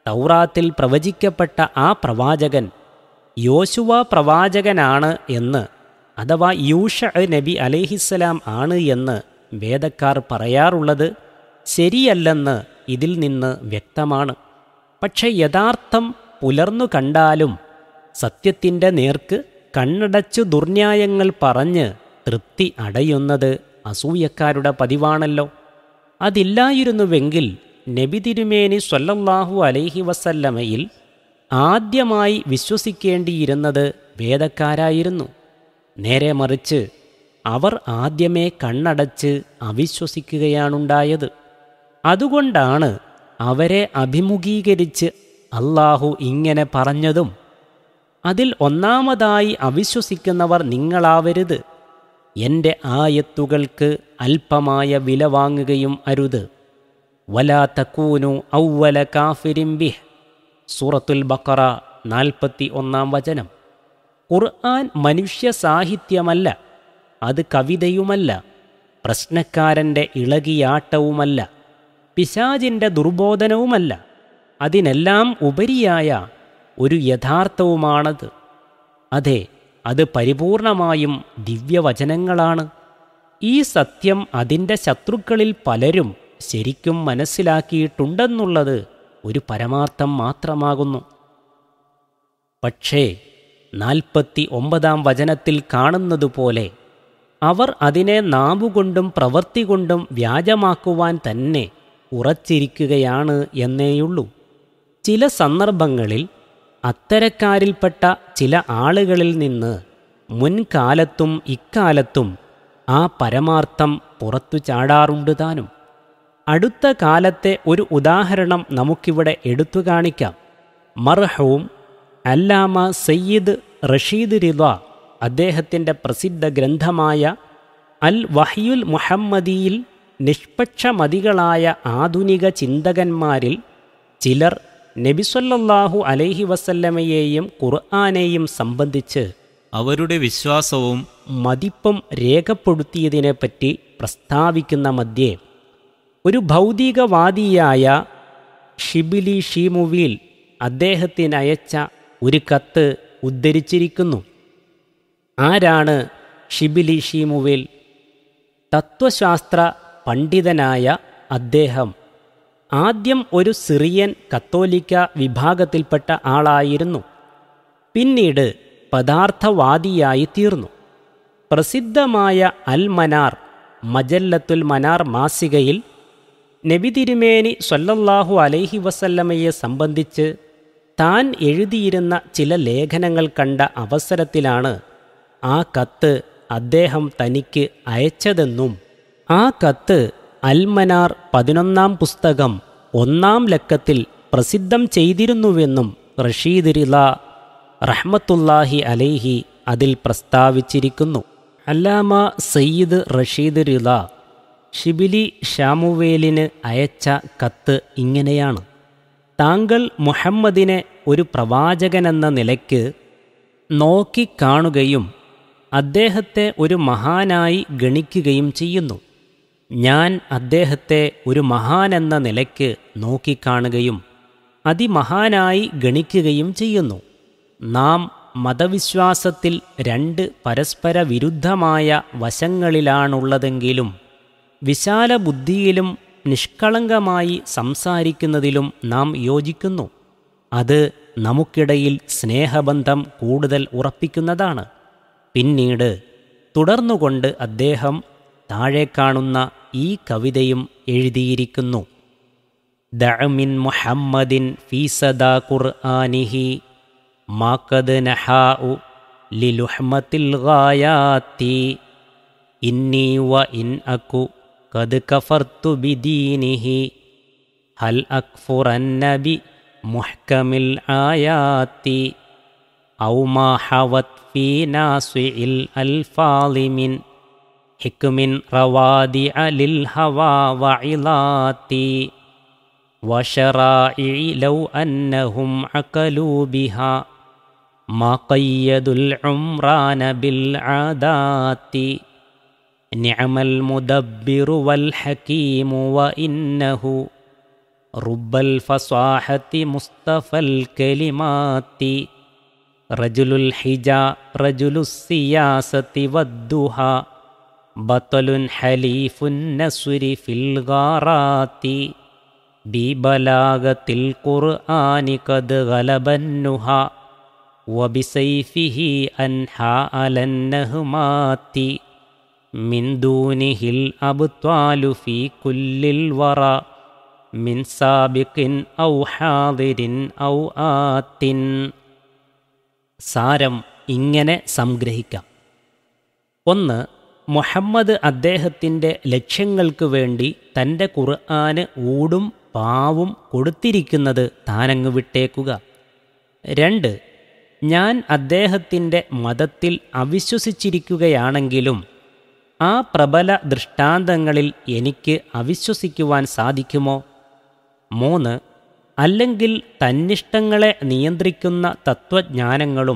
തൗറാത്തിൽ പ്രവചിക്കപ്പെട്ട ആ പ്രവാചകൻ യോശുവ പ്രവാചകനാണ് എന്ന് അഥവാ യൂഷ നബി അലൈഹിസ്സലാം ആണ് എന്ന് വേദക്കാർ പറയാറുള്ളത് ശരിയല്ലെന്ന് ഇതിൽ നിന്ന് വ്യക്തമാണ് പക്ഷെ യഥാർത്ഥം പുലർന്നു കണ്ടാലും സത്യത്തിൻ്റെ നേർക്ക് കണ്ണടച്ചു ദുർന്യായങ്ങൾ പറഞ്ഞ് തൃപ്തി അടയുന്നത് അസൂയക്കാരുടെ പതിവാണല്ലോ അതില്ലായിരുന്നുവെങ്കിൽ നബി തിരുമേനി സ്വല്ലല്ലാഹു അലൈഹി വസല്ലമയിൽ ആദ്യമായി വിശ്വസിക്കേണ്ടിയിരുന്നത് വേദക്കാരായിരുന്നു നേരെ മറിച്ച് അവർ ആദ്യമേ കണ്ണടച്ച് അവിശ്വസിക്കുകയാണുണ്ടായത് അതുകൊണ്ടാണ് അവരെ അഭിമുഖീകരിച്ച് അള്ളാഹു ഇങ്ങനെ പറഞ്ഞതും അതിൽ ഒന്നാമതായി അവിശ്വസിക്കുന്നവർ നിങ്ങളാവരുത് എൻ്റെ ആയത്തുകൾക്ക് അല്പമായ വില വാങ്ങുകയും അരുത് വലാ തക്കൂനു ഔവല കാഫിരിം ബിഹ് സൂറത്തുൽ ബക്കറ നാൽപ്പത്തി ഒന്നാം വചനം ഖുർആൻ മനുഷ്യ സാഹിത്യമല്ല അത് കവിതയുമല്ല പ്രശ്നക്കാരൻ്റെ ഇളകിയാട്ടവുമല്ല പിശാചിൻ്റെ ദുർബോധനവുമല്ല അതിനെല്ലാം ഉപരിയായ ഒരു യഥാർത്ഥവുമാണത് അതെ അത് പരിപൂർണമായും ദിവ്യവചനങ്ങളാണ് ഈ സത്യം അതിൻ്റെ ശത്രുക്കളിൽ പലരും ശരിക്കും മനസ്സിലാക്കിയിട്ടുണ്ടെന്നുള്ളത് ഒരു പരമാർത്ഥം മാത്രമാകുന്നു പക്ഷേ നാൽപ്പത്തി ഒമ്പതാം വചനത്തിൽ കാണുന്നതുപോലെ അവർ അതിനെ നാവുകൊണ്ടും പ്രവൃത്തി കൊണ്ടും വ്യാജമാക്കുവാൻ തന്നെ ഉറച്ചിരിക്കുകയാണ് എന്നേയുള്ളൂ ചില സന്ദർഭങ്ങളിൽ അത്തരക്കാരിൽപ്പെട്ട ചില ആളുകളിൽ നിന്ന് മുൻകാലത്തും ഇക്കാലത്തും ആ പരമാർത്ഥം പുറത്തു ചാടാറുണ്ട് താനും അടുത്ത കാലത്തെ ഒരു ഉദാഹരണം നമുക്കിവിടെ എടുത്തു കാണിക്കാം മർഹവും അല്ലാമ സയ്യിദ് റഷീദ് റിദ അദ്ദേഹത്തിൻ്റെ പ്രസിദ്ധ ഗ്രന്ഥമായ അൽ വഹ്യുൽ മുഹമ്മദിയിൽ നിഷ്പക്ഷമതികളായ ആധുനിക ചിന്തകന്മാരിൽ ചിലർ നബിസൊല്ലാഹു അലൈഹി വസല്ലമയെയും ഖുർആാനെയും സംബന്ധിച്ച് അവരുടെ വിശ്വാസവും മതിപ്പും രേഖപ്പെടുത്തിയതിനെപ്പറ്റി പ്രസ്താവിക്കുന്ന മധ്യേ ഒരു ഭൗതികവാദിയായ ഷിബിലി ഷീമുവിൽ അദ്ദേഹത്തിനയച്ച ഒരു കത്ത് ഉദ്ധരിച്ചിരിക്കുന്നു ആരാണ് ഷിബിലി ഷീമുവിൽ തത്വശാസ്ത്ര പണ്ഡിതനായ അദ്ദേഹം ആദ്യം ഒരു സിറിയൻ കത്തോലിക്ക വിഭാഗത്തിൽപ്പെട്ട ആളായിരുന്നു പിന്നീട് പദാർത്ഥവാദിയായി തീർന്നു പ്രസിദ്ധമായ അൽ മനാർ മജല്ലത്തുൽ മനാർ മാസികയിൽ നബി തിരുമേനി സ്വല്ലല്ലാഹു അലൈഹി വസല്ലമയെ സംബന്ധിച്ച് താൻ എഴുതിയിരുന്ന ചില ലേഖനങ്ങൾ കണ്ട അവസരത്തിലാണ് ആ കത്ത് അദ്ദേഹം തനിക്ക് അയച്ചതെന്നും ആ കത്ത് അൽമനാർ പതിനൊന്നാം പുസ്തകം ഒന്നാം ലക്കത്തിൽ പ്രസിദ്ധം ചെയ്തിരുന്നുവെന്നും റഷീദ് റില റഹ്മത്തുല്ലാഹി അലൈഹി അതിൽ പ്രസ്താവിച്ചിരിക്കുന്നു അല്ലാമ സയ്യിദ് റഷീദ് റില ഷിബിലി ഷാമുവേലിന് അയച്ച കത്ത് ഇങ്ങനെയാണ് താങ്കൾ മുഹമ്മദിനെ ഒരു പ്രവാചകനെന്ന നിലയ്ക്ക് നോക്കിക്കാണുകയും അദ്ദേഹത്തെ ഒരു മഹാനായി ഗണിക്കുകയും ചെയ്യുന്നു ഞാൻ അദ്ദേഹത്തെ ഒരു മഹാനെന്ന നിലയ്ക്ക് നോക്കിക്കാണുകയും അതിമഹാനായി ഗണിക്കുകയും ചെയ്യുന്നു നാം മതവിശ്വാസത്തിൽ രണ്ട് പരസ്പര വിരുദ്ധമായ വശങ്ങളിലാണുള്ളതെങ്കിലും വിശാല ബുദ്ധിയിലും നിഷ്കളങ്കമായി സംസാരിക്കുന്നതിലും നാം യോജിക്കുന്നു അത് നമുക്കിടയിൽ സ്നേഹബന്ധം കൂടുതൽ ഉറപ്പിക്കുന്നതാണ് പിന്നീട് തുടർന്നുകൊണ്ട് അദ്ദേഹം താഴെ കാണുന്ന ഈ കവിതയും എഴുതിയിരിക്കുന്നു ദഅമിൻ മുഹമ്മദിൻ ഫീസദാ ഖുർആനിഹി മാക്കദ് നഹാഉ ലിലുഹ്മത്തിൽ ഗായാത്തി ഇന്നി വ ഇൻ അക്കു കത് കഫർത്തു ബിദീനിഹി ഹൽ അക്ഫുറന്ന ബി മുഹ്കമിൽ ആയാത്തി ഔ മാ ഹവത് ഫീ നാസിഇൽ അൽഫാളിമിൻ ഹിക്മിൻ റവാദിഅ ലിൽ ഹവാ വഇലാത്തി وشرائع لو أنهم عقلوا بها ما قيدوا العمران بالعادات نعم المدبر والحكيم وإنه رب الفصاحة مصطفى الكلمات رجل الحجا رجل السياسة والدهى بطل حليف النصر في الغارات ببلاغة القرآن قد غلب النهى وبسيفه أنحى على النهمات من دونه الأبطال في كل الورى من سابق أو حاضر أو آت സാരം ഇങ്ങനെ സംഗ്രഹിക്കാം ഒന്ന് മുഹമ്മദ് അദ്ദേഹത്തിൻ്റെ ലക്ഷ്യങ്ങൾക്ക് വേണ്ടി തൻ്റെ ഖുർആന് ഊടും പാവും കൊടുത്തിരിക്കുന്നത് താനങ്ങ് വിട്ടേക്കുക രണ്ട് ഞാൻ അദ്ദേഹത്തിൻ്റെ മതത്തിൽ അവിശ്വസിച്ചിരിക്കുകയാണെങ്കിലും ആ പ്രബല ദൃഷ്ടാന്തങ്ങളിൽ എനിക്ക് അവിശ്വസിക്കുവാൻ സാധിക്കുമോ മൂന്ന് അല്ലെങ്കിൽ തന്നിഷ്ടങ്ങളെ നിയന്ത്രിക്കുന്ന തത്വജ്ഞാനങ്ങളും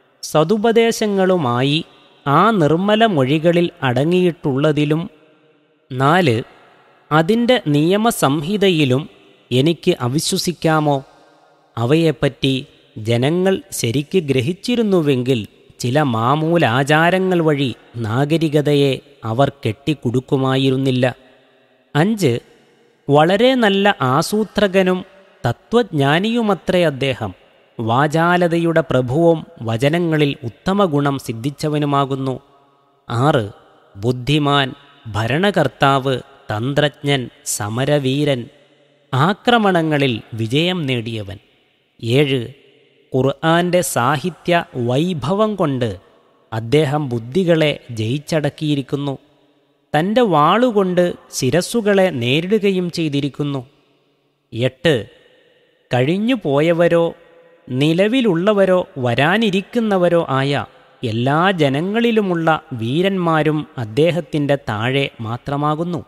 സതുപദേശങ്ങളുമായി ആ നിർമ്മല മൊഴികളിൽ അടങ്ങിയിട്ടുള്ളതിലും നാല് അതിൻ്റെ നിയമസംഹിതയിലും എനിക്ക് അവിശ്വസിക്കാമോ അവയെപ്പറ്റി ജനങ്ങൾ ശരിക്ക് ഗ്രഹിച്ചിരുന്നുവെങ്കിൽ ചില മാമൂലാചാരങ്ങൾ വഴി നാഗരികതയെ അവർ കെട്ടിക്കുടുക്കുമായിരുന്നില്ല അഞ്ച് വളരെ നല്ല ആസൂത്രകനും തത്വജ്ഞാനിയുമത്രേ അദ്ദേഹം വാചാലതയുടെ പ്രഭുവും വചനങ്ങളിൽ ഉത്തമ ഗുണം സിദ്ധിച്ചവനുമാകുന്നു ആറ് ബുദ്ധിമാൻ ഭരണകർത്താവ് തന്ത്രജ്ഞൻ സമരവീരൻ ആക്രമണങ്ങളിൽ വിജയം നേടിയവൻ ഏഴ് ഖുർആന്റെ സാഹിത്യ വൈഭവം കൊണ്ട് അദ്ദേഹം ബുദ്ധികളെ ജയിച്ചടക്കിയിരിക്കുന്നു തൻ്റെ വാളുകൊണ്ട് ശിരസ്സുകളെ നേരിടുകയും ചെയ്തിരിക്കുന്നു എട്ട് കഴിഞ്ഞു പോയവരോ നിലവിലുള്ളവരോ വരാനിരിക്കുന്നവരോ ആയ എല്ലാ ജനങ്ങളിലുമുള്ള വീരന്മാരും അദ്ദേഹത്തിൻ്റെ താഴെ മാത്രമാകുന്നു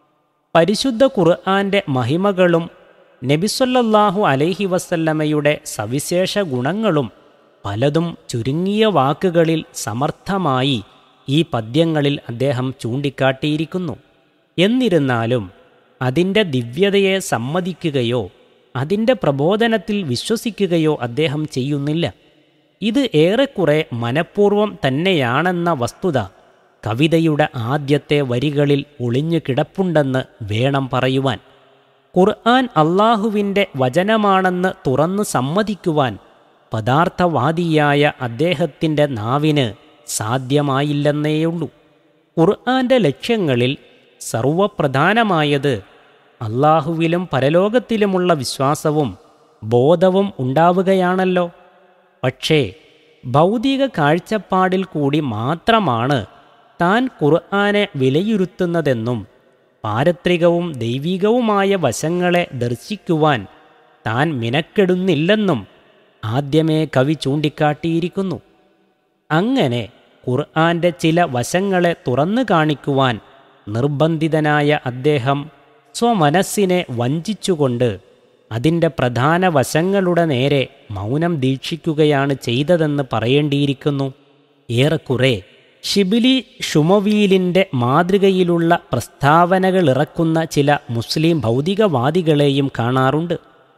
പരിശുദ്ധ ഖുർആന്റെ മഹിമകളും നബിസൊല്ലാഹു അലൈഹി വസല്ലമയുടെ സവിശേഷ ഗുണങ്ങളും പലതും ചുരുങ്ങിയ വാക്കുകളിൽ സമർത്ഥമായി ഈ പദ്യങ്ങളിൽ അദ്ദേഹം ചൂണ്ടിക്കാട്ടിയിരിക്കുന്നു എന്നിരുന്നാലും അതിൻ്റെ ദിവ്യതയെ സമ്മതിക്കുകയോ അതിൻ്റെ പ്രബോധനത്തിൽ വിശ്വസിക്കുകയോ അദ്ദേഹം ചെയ്യുന്നില്ല ഇത് ഏറെക്കുറെ മനഃപൂർവം തന്നെയാണെന്ന വസ്തുത കവിതയുടെ ആദ്യത്തെ വരികളിൽ ഒളിഞ്ഞു കിടപ്പുണ്ടെന്ന് വേണം പറയുവാൻ ഖുർആൻ അള്ളാഹുവിൻ്റെ വചനമാണെന്ന് തുറന്നു സമ്മതിക്കുവാൻ പദാർത്ഥവാദിയായ അദ്ദേഹത്തിൻ്റെ നാവിന് സാധ്യമായില്ലെന്നേയുള്ളൂ ഖുർആന്റെ ലക്ഷ്യങ്ങളിൽ സർവപ്രധാനമായത് അള്ളാഹുവിലും പരലോകത്തിലുമുള്ള വിശ്വാസവും ബോധവും ഉണ്ടാവുകയാണല്ലോ പക്ഷേ ഭൗതിക കാഴ്ചപ്പാടിൽ കൂടി മാത്രമാണ് താൻ ഖുർആനെ വിലയിരുത്തുന്നതെന്നും പാരത്രികവും ദൈവികവുമായ വശങ്ങളെ ദർശിക്കുവാൻ താൻ മിനക്കെടുന്നില്ലെന്നും ആദ്യമേ കവി ചൂണ്ടിക്കാട്ടിയിരിക്കുന്നു അങ്ങനെ ഖുർആന്റെ ചില വശങ്ങളെ തുറന്നു കാണിക്കുവാൻ നിർബന്ധിതനായ അദ്ദേഹം സ്വമനസ്സിനെ വഞ്ചിച്ചുകൊണ്ട് അതിൻ്റെ പ്രധാന വശങ്ങളുടെ നേരെ മൗനം ദീക്ഷിക്കുകയാണ് ചെയ്തതെന്ന് പറയേണ്ടിയിരിക്കുന്നു ഏറെക്കുറെ ഷിബിലി ഷുമവീലിൻ്റെ മാതൃകയിലുള്ള പ്രസ്താവനകളിറക്കുന്ന ചില മുസ്ലിം ഭൗതികവാദികളെയും കാണാറുണ്ട്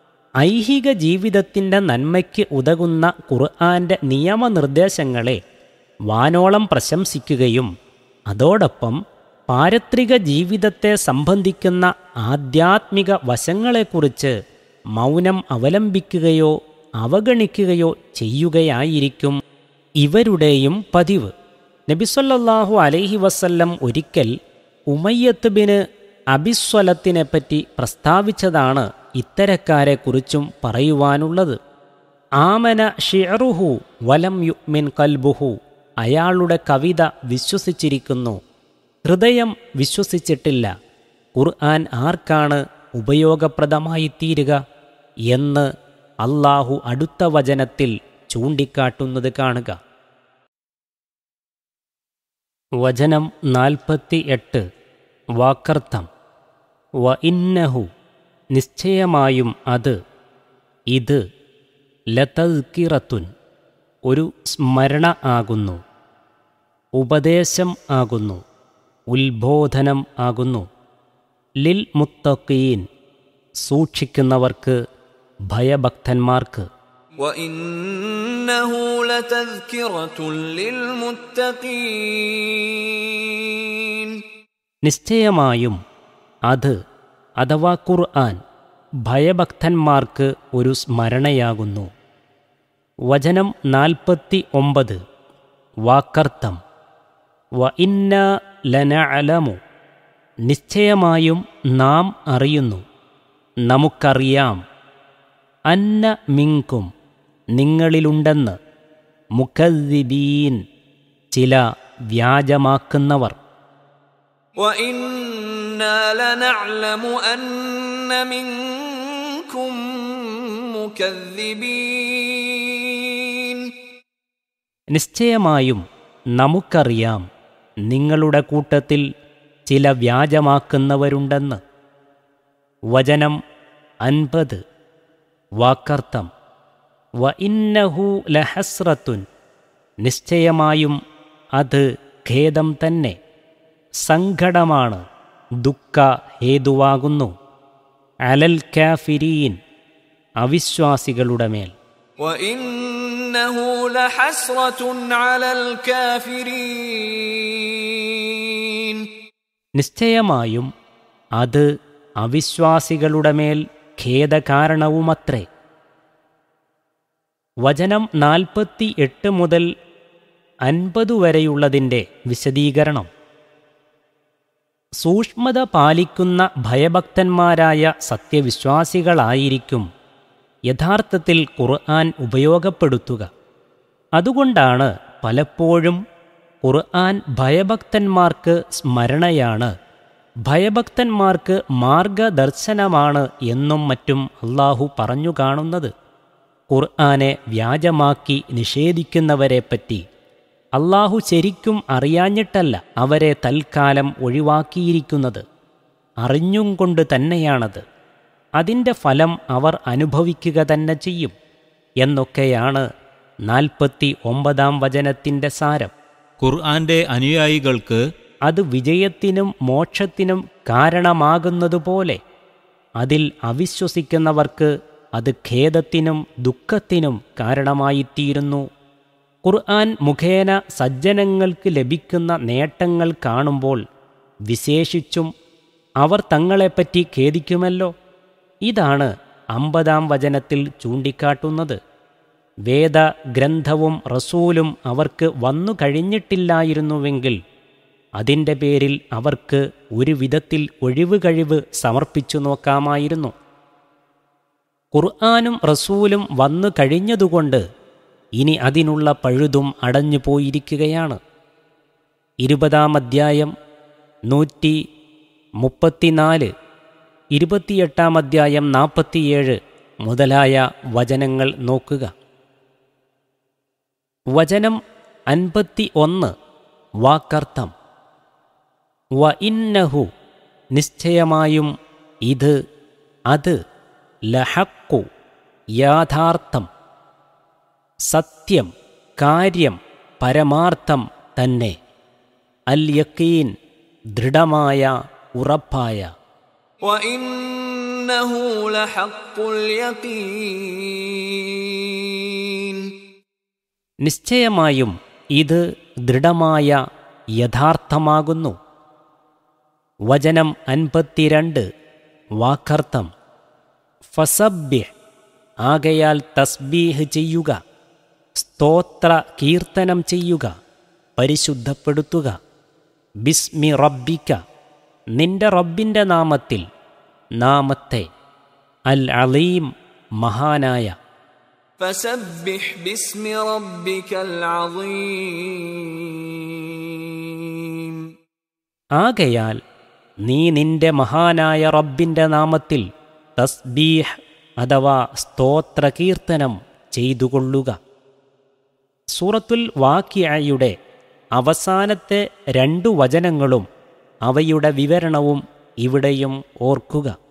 ഐഹിക ജീവിതത്തിൻ്റെ നന്മയ്ക്ക് ഉതകുന്ന ഖുർആന്റെ നിയമനിർദ്ദേശങ്ങളെ വാനോളം പ്രശംസിക്കുകയും അതോടൊപ്പം പാരത്രിക ജീവിതത്തെ സംബന്ധിക്കുന്ന ആധ്യാത്മിക വശങ്ങളെക്കുറിച്ച് മൗനം അവലംബിക്കുകയോ അവഗണിക്കുകയോ ചെയ്യുകയായിരിക്കും ഇവരുടെയും പതിവ് നബിസൊല്ലാഹു അലൈഹി വസല്ലം ഒരിക്കൽ ഉമയ്യത്ത് ബിന് അബിസ്വലത്തിനെപ്പറ്റി പ്രസ്താവിച്ചതാണ് ഇത്തരക്കാരെക്കുറിച്ചും പറയുവാനുള്ളത് ആമന ഷിയറുഹു വലം യുമിൻ കൽബുഹു അയാളുടെ കവിത വിശ്വസിച്ചിരിക്കുന്നു ഹൃദയം വിശ്വസിച്ചിട്ടില്ല ഖുർആൻ ആർക്കാണ് ഉപയോഗപ്രദമായിത്തീരുക എന്ന് അള്ളാഹു അടുത്ത വചനത്തിൽ ചൂണ്ടിക്കാട്ടുന്നത് കാണുക വചനം നാൽപ്പത്തി എട്ട് വാക്കർത്ഥം വ ഇന്നഹു നിശ്ചയമായും അത് ഇത് ലതൽക്കിറത്തുൻ ഒരു സ്മരണ ആകുന്നു ഉപദേശം ആകുന്നു ഉത്ബോധനം ആകുന്നു ലിൽ മുത്തക്കീൻ സൂക്ഷിക്കുന്നവർക്ക് ഭയഭക്തന്മാർക്ക് وإنه لتذكرة للمتقين നിശ്ചയമായും അത് അഥവാ ഖുർആൻ ഭയഭക്തന്മാർക്ക് ഒരു സ്മരണയാകുന്നു വചനം നാൽപ്പത്തി ഒമ്പത് വാക്കർത്ഥം വ ഇന്ന ലന അലമു നിശ്ചയമായും നാം അറിയുന്നു നമുക്കറിയാം അന്ന മിങ്കും നിങ്ങളിലുണ്ടെന്ന് മുഖദ്ദിബീൻ ചില വ്യാജമാക്കുന്നവർ وإنا لنعلم أن منكم مكذبين നിശ്ചയമായും നമുക്കറിയാം നിങ്ങളുടെ കൂട്ടത്തിൽ ചില വ്യാജമാക്കുന്നവരുണ്ടെന്ന് വചനം അൻപത് വാക്കർത്ഥം വ ഇന്നഹു ലഹസ്രത്തുൻ നിശ്ചയമായും അത് ഖേദം തന്നെ സങ്കടമാണ് ദുഃഖ ഹേതുവാകുന്നു അലൽ കാഫിരീൻ അവിശ്വാസികളുടെ മേൽ وإنه لحسرة على الكافرين നിശ്ചയമായും അത് അവിശ്വാസികളുടെ മേൽ ഖേദകാരണവുമത്രേ വചനം നാൽപ്പത്തി എട്ട് മുതൽ അൻപത് വരെയുള്ളതിൻ്റെ വിശദീകരണം സൂക്ഷ്മത പാലിക്കുന്ന ഭയഭക്തന്മാരായ സത്യവിശ്വാസികളായിരിക്കും യഥാർത്ഥത്തിൽ ഖുർആൻ ഉപയോഗപ്പെടുത്തുക അതുകൊണ്ടാണ് പലപ്പോഴും ഖുർആൻ ഭയഭക്തന്മാർക്ക് സ്മരണയാണ് ഭയഭക്തന്മാർക്ക് മാർഗദർശനമാണ് എന്നും മറ്റും അള്ളാഹു പറഞ്ഞു കാണുന്നത് ഖുർആനെ വ്യാജമാക്കി നിഷേധിക്കുന്നവരെപ്പറ്റി അള്ളാഹു ശരിക്കും അറിയാഞ്ഞിട്ടല്ല അവരെ തൽക്കാലം ഒഴിവാക്കിയിരിക്കുന്നത് അറിഞ്ഞും കൊണ്ട് തന്നെയാണത് അതിൻ്റെ ഫലം അവർ അനുഭവിക്കുക തന്നെ ചെയ്യും എന്നൊക്കെയാണ് നാൽപ്പത്തി ഒമ്പതാം വചനത്തിൻ്റെ സാരം ഖുർആന്റെ അനുയായികൾക്ക് അത് വിജയത്തിനും മോക്ഷത്തിനും കാരണമാകുന്നതുപോലെ അതിൽ അവിശ്വസിക്കുന്നവർക്ക് അത് ഖേദത്തിനും ദുഃഖത്തിനും കാരണമായിത്തീരുന്നു ഖുർആൻ മുഖേന സജ്ജനങ്ങൾക്ക് ലഭിക്കുന്ന നേട്ടങ്ങൾ കാണുമ്പോൾ വിശേഷിച്ചും അവർ തങ്ങളെപ്പറ്റി ഖേദിക്കുമല്ലോ ഇതാണ് അമ്പതാം വചനത്തിൽ ചൂണ്ടിക്കാട്ടുന്നത് വേദഗ്രന്ഥവും റസൂലും അവർക്ക് വന്നു കഴിഞ്ഞിട്ടില്ലായിരുന്നുവെങ്കിൽ അതിൻ്റെ പേരിൽ അവർക്ക് ഒരു വിധത്തിൽ ഒഴിവ് കഴിവ് സമർപ്പിച്ചു നോക്കാമായിരുന്നു ഖുർആാനും റസൂലും വന്നു കഴിഞ്ഞതുകൊണ്ട് ഇനി അതിനുള്ള പഴുതും അടഞ്ഞു പോയിരിക്കുകയാണ് ഇരുപതാം അധ്യായം നൂറ്റി മുപ്പത്തിനാല് ഇരുപത്തിയെട്ടാം അധ്യായം നാൽപ്പത്തിയേഴ് മുതലായ വചനങ്ങൾ നോക്കുക വചനം അൻപത്തി ഒന്ന് വാക്കർത്ഥം വ ഇന്നഹു നിശ്ചയമായും ഇത് അത് ലഹക്കു യാഥാർത്ഥം സത്യം കാര്യം പരമാർത്ഥം തന്നെ അൽ യക്കീൻ ദൃഢമായ ഉറപ്പായ وإنه لحق اليقين നിശ്ചയമായും ഇത് ദൃഢമായ യഥാർത്ഥമാകുന്നു വചനം അൻപത്തിരണ്ട് വാക്കർത്ഥം ഫസബ്യ ആകയാൽ തസ്ബീഹ് ചെയ്യുക സ്തോത്ര കീർത്തനം ചെയ്യുക പരിശുദ്ധപ്പെടുത്തുക ബിസ്മി റബ്ബിക്ക നിന്റെ റബ്ബിൻ്റെ നാമത്തിൽ നാമത്തെ അൽ അലീം മഹാനായ فسبح باسم ربك العظيم ആകയാൽ നീ നിന്റെ മഹാനായ റബ്ബിൻ്റെ നാമത്തിൽ തസ്ബീഹ് അഥവാ സ്തോത്ര കീർത്തനം ചെയ്തുകൊള്ളുക സൂറത്തുൽ വാക്യയുടെ അവസാനത്തെ രണ്ടു വചനങ്ങളും അവയുടെ വിവരണവും ഇവിടെയും ഓർക്കുക